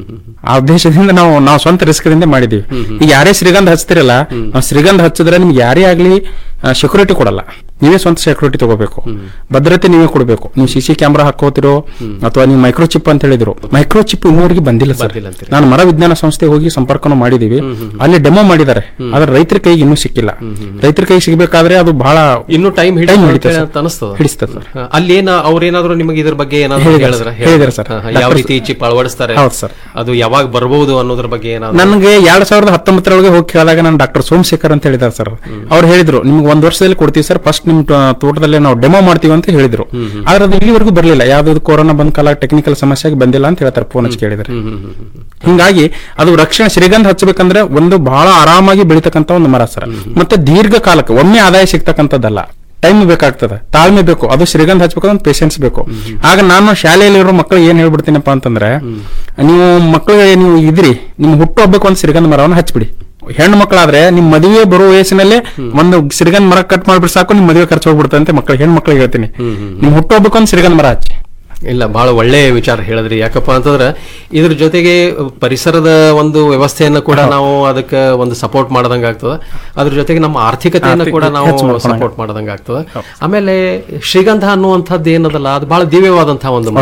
ಆ ಉದ್ದೇಶದಿಂದ ನಾವು ನಾವು ಸ್ವಂತ ರಿಸ್ಕ್ ದಿಂದ ಮಾಡಿದೀವಿ ಈಗ ಯಾರೇ ಶ್ರೀಗಂಧ ಹಚ್ತಿರಲ್ಲ ನಾವು ಶ್ರೀಗಂಧ ಹಚ್ಚಿದ್ರೆ ನಿಮ್ಗೆ ಯಾರೇ ಆಗ್ಲಿ ಸೆಕ್ಯೂರಿಟಿ ಕೊಡಲ್ಲ ನೀವೇ ಸ್ವಂತ ಸೆಕ್ಯೂರಿಟಿ ತಗೋಬೇಕು ಭದ್ರತೆ ನೀವೇ ಕೊಡಬೇಕು ನೀವು ಸಿ ಸಿ ಕ್ಯಾಮ್ರಾ ಹಾಕೋತಿರೋ ಅಥವಾ ನೀವು ಮೈಕ್ರೋ ಚಿಪ್ ಅಂತ ಹೇಳಿದ್ರು ಮೈಕ್ರೋ ಚಿಪ್ ಇನ್ನೂವರೆಗೆ ಬಂದಿಲ್ಲ ಸರ್ ನಾನು ಮರ ವಿಜ್ಞಾನ ಸಂಸ್ಥೆ ಹೋಗಿ ಸಂಪರ್ಕನೂ ಮಾಡಿದೀವಿ ಅಲ್ಲಿ ಡೆಮೋ ಮಾಡಿದ್ದಾರೆ ಆದ್ರೆ ರೈತರ ಕೈಗೆ ಇನ್ನೂ ಸಿಕ್ಕಿಲ್ಲ ರೈತರ ಕೈಗೆ ಸಿಗಬೇಕಾದ್ರೆ ಅದು ಬಹಳ ಇನ್ನು ಟೈಮ್ Time ಹಿಡಿಯುತ್ತೆ ಹಿಡಿತದೆ ಅಂತ ಅನಿಸ್ತದ ಹಿಡಿಸ್ತದೆ ಸರ್ ಹಾ, ಅಲ್ಲಿ ಏನ ಅವ್ರೇನಾದ್ರು ನಿಮಗೆ ಇದ್ರ ಬಗ್ಗೆ ಏನಾದ್ರು ಹೇಳಿದ್ದಾರೆ ಹೇಳಿದ್ರ ಸರ್, ಹೇಳಿದ್ದಾರೆ ಸರ್. ಯಾವ ಡಾಕ್ಟರ್ ರೀತಿ ಚಿಪ್ ಅಳವಡಿಸ್ತಾರೆ ಹೌದು ಸರ್. ಅದು ಯಾವಾಗ ಬರಬಹುದು ಅನ್ನೋದ್ರ ಬಗ್ಗೆ ಏನಾದ್ರು ನನಗೆ ಎರಡ್ ಸಾವಿರದ ಹತ್ತೊಂಬತ್ತರೊಳಗೆ ಹೋಗಿ ಕೇಳಿದಾಗ ನಾನು ಡಾಕ್ಟರ್ ಸೋಮಶೇಖರ್ ಅಂತ ಹೇಳಿದ್ದಾರೆ ಸರ್ ಅವ್ರು ಹೇಳಿದ್ರು ನಿಮ್ಗೆ ಒಂದ್ ವರ್ಷದಲ್ಲಿ ಕೊಡ್ತೀವಿ ಸರ್ ಫಸ್ಟ್ ನಿಮ್ ತ- ತೋಟದಲ್ಲೇ ನಾವು ಡೆಮೋ ಮಾಡ್ತೀವಿ ಅಂತ ಹೇಳಿದ್ರು ಆದ್ರೆ ಅದು ಇಲ್ಲಿವರೆಗೂ ಬರಲಿಲ್ಲ ಯಾವ್ದು ಕೊರೋನಾ ಬಂದ ಕಾಲ ಟೆಕ್ನಿಕಲ್ ಸಮಸ್ಯೆಗೆ ಬಂದಿಲ್ಲ ಅಂತ ಹೇಳ್ತಾರೆ ಫೋನ್ ಹಚ್ಚಿ ಕೇಳಿದ್ರೆ ಹಿಂಗಾಗಿ ಅದು ರಕ್ಷಣೆ ಶ್ರೀಗಂಧ ಹಚ್ಚಬೇಕಂದ್ರೆ ಒಂದು ಬಹಳ ಆರಾಮಾಗಿ ಬೆಳಿತಕ್ಕಂತ ಒಂದು ಮರ ಸರ್ ಮತ್ತೆ ದೀರ್ಘಕಾಲಕ್ಕೆ ಒಮ್ಮೆ ಆದಾಯ ಸಿಗ್ತಕ್ಕಂಥದ್ದಲ್ಲ ಟೈಮ್ ಬೇಕಾಗ್ತದೆ ತಾಳ್ಮೆ ಬೇಕು ಅದು ಶ್ರೀಗಂಧ ಹಚ್ಬೇಕಂದ್ರೆ ಒಂದು ಪೇಷನ್ಸ್ ಬೇಕು ಆಗ ನಾನು ಶಾಲೆಯಲ್ಲಿರೋ ಮಕ್ಕಳಿಗೆ ಏನ್ ಹೇಳ್ಬಿಡ್ತೀನಪ್ಪ ಅಂತಂದ್ರೆ ನೀವು ಮಕ್ಕಳಿಗೆ ನೀವು ಇದ್ರಿ ನಿಮ್ ಹುಟ್ಟು ಹಬ್ಬಕ್ಕೆ ಒಂದು ಶ್ರೀಗಂಧ ಮರವನ್ನು ಹಚ್ಬಿಡಿ ಹೆಣ್ಣು ಮಕ್ಕಳಾದ್ರೆ ನಿಮ್ ಮದುವೆ ಬರೋ ವಯಸ್ಸಿನಲ್ಲೇ ಒಂದು ಶ್ರೀಗಂಧ ಮರ ಕಟ್ ಮಾಡ್ಬಿಟ್ಟು ಸಾಕು ನಿಮ್ ಮದುವೆ ಖರ್ಚು ಹೋಗ್ಬಿಡುತ್ತೆ ಅಂತ ಮಕ್ಕಳಿಗೆ ಹೆಣ್ಣು ಮಕ್ಕಳಿಗೆ ಹೇಳ್ತೀನಿ ನಿಮ್ ಹುಟ್ಟು ಹಬ್ಬಕ್ಕೆ ಒಂದು ಶ್ರೀಗಂಧ ಮರ ಹಚ್ಚಿ ಇಲ್ಲ ಬಹಳ ಒಳ್ಳೆ ವಿಚಾರ ಹೇಳಿದ್ರಿ ಯಾಕಪ್ಪ ಅಂತಂದ್ರೆ ಇದ್ರ ಜೊತೆಗೆ ಪರಿಸರದ ಒಂದು ವ್ಯವಸ್ಥೆಯನ್ನ ಕೂಡ ನಾವು ಅದಕ್ಕೆ ಒಂದು ಸಪೋರ್ಟ್ ಮಾಡದಂಗ ಆಗ್ತದ ಅದ್ರ ಜೊತೆಗೆ ನಮ್ಮ ಆರ್ಥಿಕತೆಯನ್ನ ಕೂಡ ನಾವು ಹೆಚ್ಚು ಮಾಡ್ಕೊಂಡಂಗೆ. ಸಪೋರ್ಟ್ ಮಾಡದಂಗ ಆಗ್ತದ ಆಮೇಲೆ ಶ್ರೀಗಂಧ ಅನ್ನುವಂಥದ್ದು ಏನದಲ್ಲ ಅದು ಬಹಳ ದಿವ್ಯವಾದಂತಹ ಒಂದು ಮರ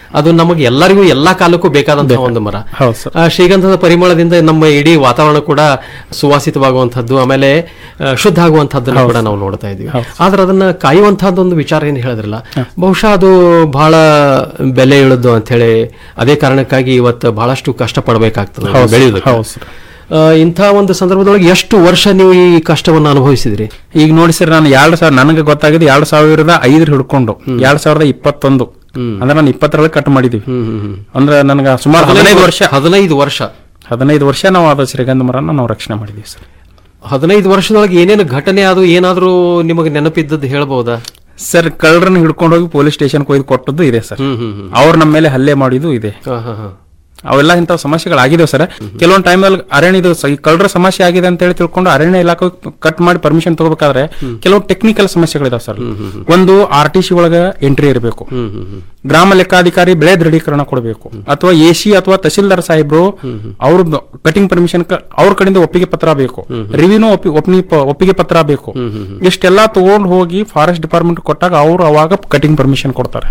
ಅದು ನಮಗೆ ಎಲ್ಲರಿಗೂ ಎಲ್ಲಾ ಕಾಲಕ್ಕೂ ಬೇಕಾದಂತಹ ಒಂದು ಮರ ಆ, ಶ್ರೀಗಂಧದ ಪರಿಮಳದಿಂದ ನಮ್ಮ ಇಡೀ ವಾತಾವರಣ ಕೂಡ ಸುವಾಸಿತವಾಗುವಂತಹದ್ದು ಆಮೇಲೆ ಆ, ಶುದ್ಧ ಆಗುವಂತಹದ್ದನ್ನು ಕೂಡ ನಾವು ನೋಡ್ತಾ ಇದೀವಿ ಆದ್ರೆ ಅದನ್ನ ಕಾಯುವಂತಹದ್ದೊಂದು ವಿಚಾರ ಏನು ಹೇಳಿದ್ರಲ್ಲ ಬಹುಶಃ ಅದು ಬಹಳ ಬೆಲೆ ಇಳದ್ದು ಅಂತ ಹೇಳಿ ಅದೇ ಕಾರಣಕ್ಕಾಗಿ ಇವತ್ತು ಬಹಳಷ್ಟು ಕಷ್ಟ ಪಡಬೇಕಾಗ್ತದೆ ಅದು ಹೌದು, ಬೆಳೆಯೋದಕ್ಕೆ ಹೌದು ಸರ್. ಆ, ಇಂಥ ಒಂದು ಸಂದರ್ಭದೊಳಗೆ ಎಷ್ಟು ವರ್ಷ ನೀವು ಈ ಕಷ್ಟವನ್ನು ಅನುಭವಿಸಿದ್ರಿ ಈಗ ನೋಡಿ ಸರ್ ನಾನು ಎರಡ್ ಸಾವಿರ ನನಗೆ ಗೊತ್ತಾಗಿದೆ ಎರಡ್ ಸಾವಿರದ ಐದರ ಹಿಡ್ಕೊಂಡು ಎರಡ್ ಸಾವಿರದ ಇಪ್ಪತ್ತೊಂದು ಅಂದ್ರೆ ನಾನು ಇಪ್ಪತ್ತರಲ್ಲಿ ಕಟ್ ಮಾಡಿದೀವಿ ಅಂದ್ರೆ ನನಗೆ ಸುಮಾರು ಹದಿನೈದು ವರ್ಷ ಹದಿನೈದು ವರ್ಷ ಹದಿನೈದು ವರ್ಷ ನಾವು ಅದು ಶ್ರೀಗಂಧ ಮರನ ನಾವು ರಕ್ಷಣೆ ಮಾಡಿದೀವಿ ಸರ್ ಹದಿನೈದು ವರ್ಷದೊಳಗೆ ಏನೇನು ಘಟನೆ ಅದು ಏನಾದ್ರೂ ನಿಮಗೆ ನೆನಪಿದ್ದದ್ದು ಹೇಳ್ಬಹುದಾ ಸರ್ ಕಳ್ಳರನ್ನ ಹಿಡ್ಕೊಂಡು ಹೋಗಿ ಪೊಲೀಸ್ ಸ್ಟೇಷನ್ ಒಯ್ದು ಕೊಟ್ಟದ್ದು ಇದೆ ಸರ್ ಅವ್ರು ನಮ್ಮ ಮೇಲೆ ಹಲ್ಲೆ ಮಾಡಿದ್ದು ಇದೆ ಅವೆಲ್ಲ ಇಂಥ ಸಮಸ್ಯೆಗಳಾಗಿದಾವೆ ಸರ್ ಕೆಲವೊಂದು ಟೈಮಲ್ಲಿ ಅರಣ್ಯದು ಸ- ಈ ಕಳ್ಳರ ಸಮಸ್ಯೆ ಆಗಿದೆ ಅಂತ ಹೇಳಿ ತಿಳ್ಕೊಂಡು ಅರಣ್ಯ ಇಲಾಖೆ ಕಟ್ ಮಾಡಿ ಪರ್ಮಿಷನ್ ತಗೋಬೇಕಾದ್ರೆ ಕೆಲವು ಟೆಕ್ನಿಕಲ್ ಸಮಸ್ಯೆಗಳಿದಾವೆ ಸರ್ ಒಂದು ಆರ್ ಟಿ ಸಿ ಒಳಗ ಎಂಟ್ರಿ ಇರಬೇಕು ಗ್ರಾಮ ಲೆಕ್ಕಾಧಿಕಾರಿ ಬೆಳೆ ದೃಢೀಕರಣ ಕೊಡಬೇಕು ಅಥವಾ ಎ ಸಿ ಅಥವಾ ತಹಸೀಲ್ದಾರ್ ಸಾಹೇಬ್ರು ಅವ್ರದ್ದು ಕಟಿಂಗ್ ಪರ್ಮಿಷನ್ ಅವ್ರ ಕಡೆಯಿಂದ ಒಪ್ಪಿಗೆ ಪತ್ರ ಬೇಕು ರಿವ್ಯೂನು ಒಪ್ಪಿಗೆ ಪತ್ರ ಬೇಕು ಇಷ್ಟೆಲ್ಲ ತಗೊಂಡು ಹೋಗಿ ಫಾರೆಸ್ಟ್ ಡಿಪಾರ್ಟ್ಮೆಂಟ್ ಕೊಟ್ಟಾಗ ಅವ್ರು ಅವಾಗ ಕಟಿಂಗ್ ಪರ್ಮಿಷನ್ ಕೊಡ್ತಾರೆ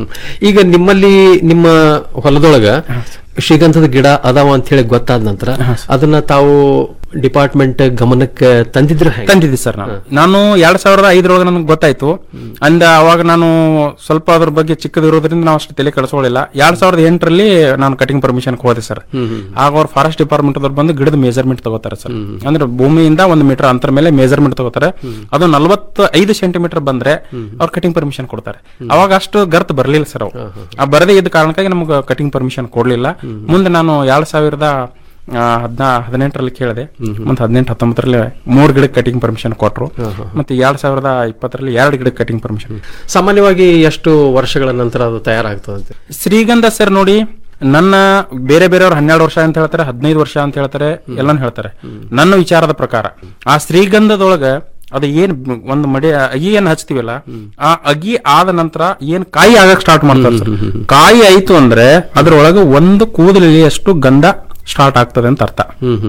ಈಗ ನಿಮ್ಮಲ್ಲಿ ನಿಮ್ಮ ಹೊಲದೊಳಗ ಶ್ರೀಗಂಧದ ಗಿಡ ಅದಾವ ಅಂತ ಹೇಳಿ ಗೊತ್ತಾದ ನಂತರ ಅದನ್ನ ತಾವು ಡಿಪಾರ್ಟ್ಮೆಂಟ್ ಗಮನಕ್ಕೆ ತಂದಿದ್ರ ತಂದಿದ್ದೆ ಸರ್ ನಾನು ನಾನು ಎರಡ್ ಸಾವಿರದ ಐದರೊಳಗೆ ನನಗೆ ಗೊತ್ತಾಯ್ತು ಅಂದ ಅವಾಗ ನಾನು ಸ್ವಲ್ಪ ಅದ್ರ ಬಗ್ಗೆ ಚಿಕ್ಕದಿರೋದ್ರಿಂದ ನಾವು ಅಷ್ಟು ತಲೆ ಕೆಡಿಸ್ಕೊಳ್ಳಿಲ್ಲ ಎರಡ್ ಸಾವಿರದ ಎಂಟರಲ್ಲಿ ನಾನು ಕಟಿಂಗ್ ಪರ್ಮಿಷನ್ ಹೋದೆ ಸರ್ ಆಗ ಅವ್ರು ಫಾರೆಸ್ಟ್ ಡಿಪಾರ್ಟ್ಮೆಂಟ್ ಅವ್ರು ಬಂದು ಗಿಡದ ಮೆಜರ್ಮೆಂಟ್ ತಗೋತಾರೆ ಸರ್ ಅಂದ್ರೆ ಭೂಮಿಯಿಂದ ಒಂದು ಮೀಟರ್ ಅಂತರ ಮೇಲೆ ಮೆಜರ್ಮೆಂಟ್ ತಗೋತಾರೆ ಅದು ನಲವತ್ತ ಐದು ಸೆಂಟಿಮೀಟರ್ ಬಂದ್ರೆ ಅವ್ರು ಕಟಿಂಗ್ ಪರ್ಮಿಷನ್ ಕೊಡ್ತಾರೆ ಅವಾಗ ಅಷ್ಟು ಗರ್ತ್ ಬರ್ಲಿಲ್ಲ ಸರ್ ಅವು ಆ ಬರದೇ ಇದ್ದ ಕಾರಣಕ್ಕಾಗಿ ನಮ್ಗೆ ಕಟಿಂಗ್ ಪರ್ಮಿಷನ್ ಕೊಡ್ಲಿಲ್ಲ ಮುಂದೆ ನಾನು ಎರಡ್ ಸಾವಿರದ ಹದಿನಾ ಹದಿನೆಂಟರಲ್ಲಿ ಕೇಳಿದೆ ಮತ್ತೆ ಹದಿನೆಂಟು ಹತ್ತೊಂಬತ್ತರಲ್ಲಿ ಮೂರ್ ಗಿಡಕ್ಕೆ ಕಟಿಂಗ್ ಪರ್ಮಿಷನ್ ಕೊಟ್ರು ಮತ್ತೆ ಎರಡ್ ಸಾವಿರದ ಇಪ್ಪತ್ತರಲ್ಲಿ ಎರಡು ಗಿಡಕ್ಕೆ ಕಟಿಂಗ್ ಪರ್ಮಿಷನ್ ಸಾಮಾನ್ಯವಾಗಿ ಎಷ್ಟು ವರ್ಷಗಳ ನಂತರ ಅದು ತಯಾರಾಗ್ತದಂತೆ ಶ್ರೀಗಂಧ ಸರ್ ನೋಡಿ ನನ್ನ ಬೇರೆ ಬೇರೆಯವ್ರು ಹನ್ನೆರಡು ವರ್ಷ ಅಂತ ಹೇಳ್ತಾರೆ ಹದಿನೈದು ವರ್ಷ ಅಂತ ಹೇಳ್ತಾರೆ ಎಲ್ಲಾನು ಹೇಳ್ತಾರೆ ನನ್ನ ವಿಚಾರದ ಪ್ರಕಾರ ಆ ಶ್ರೀಗಂಧದೊಳಗ ಅದು ಏನ್ ಒಂದು ಮಡಿ ಅಗಿ ಏನ್ ಹಚ್ತೀವಲ್ಲ ಆ ಅಗಿ ಆದ ನಂತರ ಏನ್ ಕಾಯಿ ಆಗಕ್ ಸ್ಟಾರ್ಟ್ ಮಾಡ್ತಾರೆ ಸರ್ ಕಾಯಿ ಆಯ್ತು ಅಂದ್ರೆ ಅದ್ರೊಳಗೆ ಒಂದು ಕೂದಲಿಯಷ್ಟು ಗಂಧ ಸ್ಟಾರ್ಟ್ ಆಗ್ತದೆ ಅಂತ ಅರ್ಥ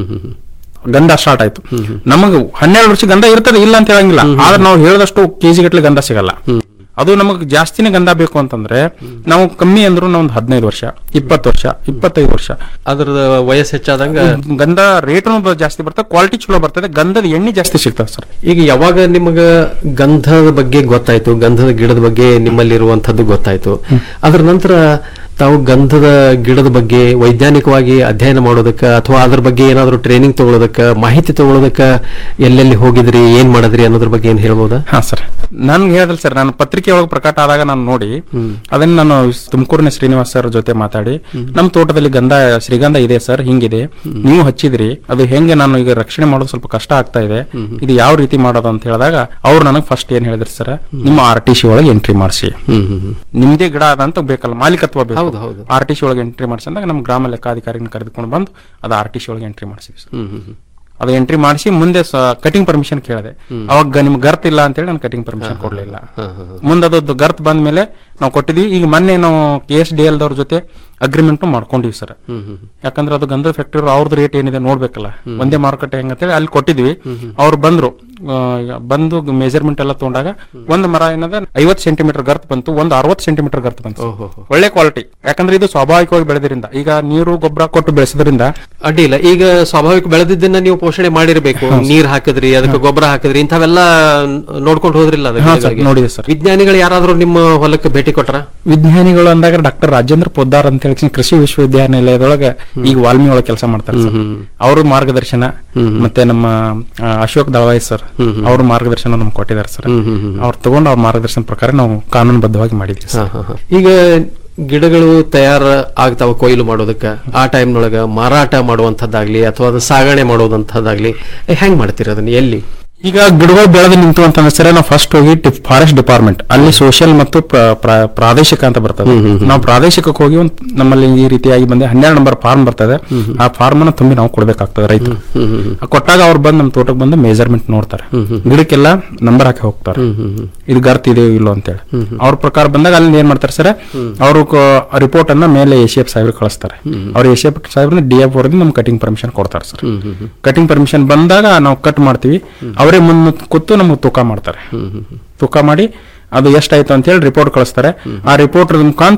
ಗಂಧ ಸ್ಟಾರ್ಟ್ ಆಯ್ತು ನಮಗೆ ಹನ್ನೆರಡು ವರ್ಷ ಗಂಧ ಇರ್ತದೆ ಇಲ್ಲ ಅಂತ ಹೇಳಂಗಿಲ್ಲ ಆದ್ರೆ ನಾವು ಹೇಳಿದಷ್ಟು ಕೆಜಿ ಗಟ್ಟಲೆ ಗಂಧ ಸಿಗಲ್ಲ ಅದು ನಮಗೆ ಜಾಸ್ತಿನೇ ಗಂಧ ಬೇಕು ಅಂತಂದ್ರೆ ನಾವು ಕಮ್ಮಿ ಅಂದ್ರೂ ನಾವು ಒಂದು ಹದಿನೈದು ವರ್ಷ ಇಪ್ಪತ್ತು ವರ್ಷ ಇಪ್ಪತ್ತೈದು ವರ್ಷ ಅದ್ರದ ವಯಸ್ಸು ಹೆಚ್ಚಾದಂಗ ಗಂಧ ರೇಟ್ನು ಜಾಸ್ತಿ ಬರ್ತದೆ ಕ್ವಾಲಿಟಿ ಚಲೋ ಬರ್ತದೆ ಗಂಧದ ಎಣ್ಣೆ ಜಾಸ್ತಿ ಸಿಗ್ತದೆ ಸರ್ ಈಗ ಯಾವಾಗ ನಿಮಗ ಗಂಧದ ಬಗ್ಗೆ ಗೊತ್ತಾಯ್ತು ಗಂಧದ ಗಿಡದ ಬಗ್ಗೆ ನಿಮ್ಮಲ್ಲಿರುವಂತದ್ದು ಗೊತ್ತಾಯ್ತು ಅದ್ರ ನಂತರ ತಾವು ಗಂಧದ ಗಿಡದ ಬಗ್ಗೆ ವೈಜ್ಞಾನಿಕವಾಗಿ ಅಧ್ಯಯನ ಮಾಡೋದಕ್ಕ ಅಥವಾ ಅದ್ರ ಬಗ್ಗೆ ಏನಾದ್ರು ಟ್ರೈನಿಂಗ್ ತಗೊಳ್ಳೋದಕ್ಕ ಮಾಹಿತಿ ತಗೊಳ್ಳೋದಕ್ಕ ಎಲ್ಲೆಲ್ಲಿ ಹೋಗಿದ್ರಿ ಏನ್ ಮಾಡಿದ್ರಿ ಅನ್ನೋದ್ರ ಬಗ್ಗೆ ಏನ್ ಹೇಳ್ಬೋದಾ ಹಾ ಸರ್ ನನ್ಗೆ ಹೇಳಿದ್ರೆ ಸರ್ ನಾನು ಪತ್ರಿಕೆ ಒಳಗೆ ಪ್ರಕಟ ಆದಾಗ ನಾನು ನೋಡಿ ಅದನ್ನ ನಾನು ತುಮಕೂರಿನ ಶ್ರೀನಿವಾಸ್ ಸರ್ ಜೊತೆ ಮಾತಾಡಿ ನಮ್ಮ ತೋಟದಲ್ಲಿ ಗಂಧ ಶ್ರೀಗಂಧ ಇದೆ ಸರ್ ಹಿಂಗಿದೆ ನೀವು ಹಚ್ಚಿದ್ರಿ ಅದು ಹೆಂಗೆ ನಾನು ಈಗ ರಕ್ಷಣೆ ಮಾಡೋದು ಸ್ವಲ್ಪ ಕಷ್ಟ ಆಗ್ತಾ ಇದೆ ಇದು ಯಾವ ರೀತಿ ಮಾಡೋದು ಅಂತ ಹೇಳಿದಾಗ ಅವ್ರು ನನಗೆ ಫಸ್ಟ್ ಏನ್ ಹೇಳಿದ್ರು ಸರ್ ನಿಮ್ಮ ಆರ್ ಟಿ ಸಿ ಒಳಗೆ ಎಂಟ್ರಿ ಮಾಡಿಸಿ ನಿಮ್ದೇ ಗಿಡ ಅದ ಅಂತ ಬೇಕಲ್ಲ ಮಾಲೀಕತ್ವ ಬೇಕು ಹೌದು, ಹೌದು. ಆರ್ ಟಿ ಸಿ ಒಳಗೆ ಎಂಟ್ರಿ ಮಾಡಿಸಿದಾಗ ನಮ್ಮ ಗ್ರಾಮ ಲೆಕ್ಕಾಧಿಕಾರಿನ ಕರೆದುಕೊಂಡು ಬಂದು ಅದು ಆರ್ ಟಿ ಸಿ ಒಳಗೆ ಎಂಟ್ರಿ ಮಾಡಿಸಿದ್ವಿ ಸರ್ ಅದು ಎಂಟ್ರಿ ಮಾಡಿಸಿ ಮುಂದೆ ಕಟಿಂಗ್ ಪರ್ಮಿಷನ್ ಕೇಳಿದೆ ಅವಾಗ ನಿಮ್ಗೆ ಗರ್ತ್ ಇಲ್ಲ ಅಂತೇಳಿ ನಾನು ಕಟಿಂಗ್ ಪರ್ಮಿಷನ್ ಕೊಡ್ಲಿಲ್ಲ ಮುಂದೆ ಅದು ಗರ್ತ್ ಬಂದ ಮೇಲೆ ನಾವು ಕೊಟ್ಟಿದ್ವಿ ಈಗ ಮೊನ್ನೆ ನಾವು ಕೆ ಎಸ್ ಡಿ ಎಲ್ ದವ್ರ ಜೊತೆ ಅಗ್ರಿಮೆಂಟ್ ಮಾಡ್ಕೊಂಡಿವಿ ಸರ್ ಯಾಕಂದ್ರೆ ಅದು ಗಂಧದ ಫ್ಯಾಕ್ಟರಿ ಅವ್ರದ್ದು ರೇಟ್ ಏನಿದೆ ನೋಡ್ಬೇಕಲ್ಲ ಒಂದೇ ಮಾರುಕಟ್ಟೆ ಹೆಂಗಂತೇಳಿ ಅಲ್ಲಿ ಕೊಟ್ಟಿದ್ವಿ ಅವ್ರು ಬಂದ್ರು ಆ, ಬಂದು ಮೆಜರ್ಮೆಂಟ್ ಎಲ್ಲ ತಗೊಂಡಾಗ ಒಂದು ಮರ ಏನದ ಐವತ್ತು ಸೆಂಟಿಮೀಟರ್ ಗರ್ತ್ ಬಂತು ಒಂದು ಅರವತ್ತು ಸೆಂಟಿಮೀಟರ್ ಗರ್ತ್ ಬಂತು ಒಳ್ಳೆ ಕ್ವಾಲಿಟಿ ಯಾಕಂದ್ರೆ ಇದು ಸ್ವಾಭಾವಿಕವಾಗಿ ಬೆಳೆದ್ರಿಂದ ಈಗ ನೀರು ಗೊಬ್ಬರ ಕೊಟ್ಟು ಬೆಳೆಸೋದ್ರಿಂದ ಅಡ್ಡಿಲ್ಲ ಈಗ ಸ್ವಾಭಾವಿಕ ಬೆಳೆದಿದ್ದನ್ನ ನೀವು ಪೋಷಣೆ ಮಾಡಿರ್ಬೇಕು ನೀರ್ ಹಾಕಿದ್ರಿ ಅದಕ್ಕೆ ಗೊಬ್ಬರ ಹಾಕಿದ್ರಿ ಇಂಥವೆಲ್ಲ ನೋಡ್ಕೊಂಡು ಹೋದ್ರಿಲ್ಲ ಅದಕ್ಕೆ ಹಾ, ಸರ್, ಗಿಡಗಳಿಗೆ? ನೋಡಿದೆ ಸರ್. ವಿಜ್ಞಾನಿಗಳು ಯಾರಾದ್ರೂ ನಿಮ್ಮ ಹೊಲಕ್ಕೆ ಭೇಟಿ ಕೊಟ್ರ ವಿಜ್ಞಾನಿಗಳು ಅಂದಾಗ ಡಾಕ್ಟರ್ ರಾಜೇಂದ್ರ ಪೊದ್ದಾರ್ ಅಂತ ಹೇಳಿ ಕೃಷಿ ವಿಶ್ವವಿದ್ಯಾನಿಲಯದೊಳಗೆ ಈಗ ವಾಲ್ಮಿ ಒಳಗೆ ಕೆಲಸ ಮಾಡ್ತಾರೆ ಸರ್ ಅವ್ರ ಮಾರ್ಗದರ್ಶನ ಮತ್ತೆ ನಮ್ಮ ಆ, ಅಶೋಕ್ ದವಾಯ್ ಸರ್ ಅವ್ರ ಮಾರ್ಗದರ್ಶನ ನಮ್ಗೆ ಕೊಟ್ಟಿದ್ದಾರೆ ಸರ್ ಅವ್ರು ತಗೊಂಡು ಅವ್ರ ಮಾರ್ಗದರ್ಶನ ಪ್ರಕಾರ ನಾವು ಕಾನೂನುಬದ್ಧವಾಗಿ ಮಾಡಿದ್ವಿ ಸರ್ ಈಗ ಗಿಡಗಳು ತಯಾರ ಆಗ್ತಾವ ಕೊಯ್ಲು ಮಾಡೋದಕ್ಕ ಆ ಟೈಮ್ನೊಳಗ ಮಾರಾಟ ಮಾಡುವಂತದ್ದಾಗ್ಲಿ ಅಥವಾ ಅದು ಸಾಗಣೆ ಮಾಡೋದಂತದ್ದಾಗ್ಲಿ ಹೆಂಗ್ ಮಾಡ್ತೀರಿ ಅದನ್ನ ಎಲ್ಲಿ ಈಗ ಗಿಡಗಳು ಬೆಳೆದು ನಿಂತು ಅಂತಂದ್ರೆ ಸರ್ ನಾವು ಫಸ್ಟ್ ಹೋಗಿ ಫಾರೆಸ್ಟ್ ಡಿಪಾರ್ಟ್ಮೆಂಟ್ ಅಲ್ಲಿ ಸೋಷಿಯಲ್ ಮತ್ತು ಪ್ರ- ಪ್ರ- ಪ್ರಾದೇಶಿಕ ಅಂತ ಬರ್ತದೆ ನಾವು ಪ್ರಾದೇಶಿಕಕ್ಕೆ ಹೋಗಿ ಒಂದು ನಮ್ಮಲ್ಲಿ ಈ ರೀತಿಯಾಗಿ ಬಂದೆ ಹನ್ನೆರಡು ನಂಬರ್ ಫಾರ್ಮ್ ಬರ್ತದೆ ಆ ಫಾರ್ಮ್ ಅನ್ನ ತುಂಬಿ ನಾವು ಕೊಡ್ಬೇಕಾಗ್ತದೆ ರೈತರು ಆ ಕೊಟ್ಟಾಗ ಅವ್ರು ಬಂದು ನಮ್ಮ ತೋಟಕ್ಕೆ ಬಂದು ಮೆಜರ್ಮೆಂಟ್ ನೋಡ್ತಾರೆ ಗಿಡಕ್ಕೆಲ್ಲ ನಂಬರ್ ಹಾಕಿ ಹೋಗ್ತಾರೆ ಇದು ಗರ್ತ್ ಇದೆ ಇಲ್ಲೋ ಅಂತೇಳಿ ಅವ್ರ ಪ್ರಕಾರ ಬಂದಾಗ ಅಲ್ಲಿ ಏನ್ ಮಾಡ್ತಾರೆ ಸರ್ ಅವರು ರಿಪೋರ್ಟ್ ಅನ್ನ ಮೇಲೆ ಎ ಸಿ ಎಫ್ ಸಾಹೇಬ್ರಿಗೆ ಕಳಿಸ್ತಾರೆ ಅವ್ರು ಎ ಸಿ ಎಫ್ ಸಾಹೇಬ್ರ ಡಿ ಎಫ್ ಅವ್ರಿಗೆ ನಮ್ಗೆ ಕಟಿಂಗ್ ಪರ್ಮಿಷನ್ ಕೊಡ್ತಾರೆ ಸರ್ ಕಟಿಂಗ್ ಪರ್ಮಿಷನ್ ಬಂದಾಗ ನಾವು ಕಟ್ ಮಾಡ್ತೀವಿ ಅವರೇ ಮುನ್ನ ಕೂತು ನಮಗೆ ತೂಕ ಮಾಡ್ತಾರೆ ತೂಕ ಮಾಡಿ ಅದು ಎಷ್ಟಾಯ್ತು ಅಂತ ಹೇಳಿ ರಿಪೋರ್ಟ್ ಕಳಿಸ್ತಾರೆ ಆ ರಿಪೋರ್ಟ್ ಮುಖಾಂತರ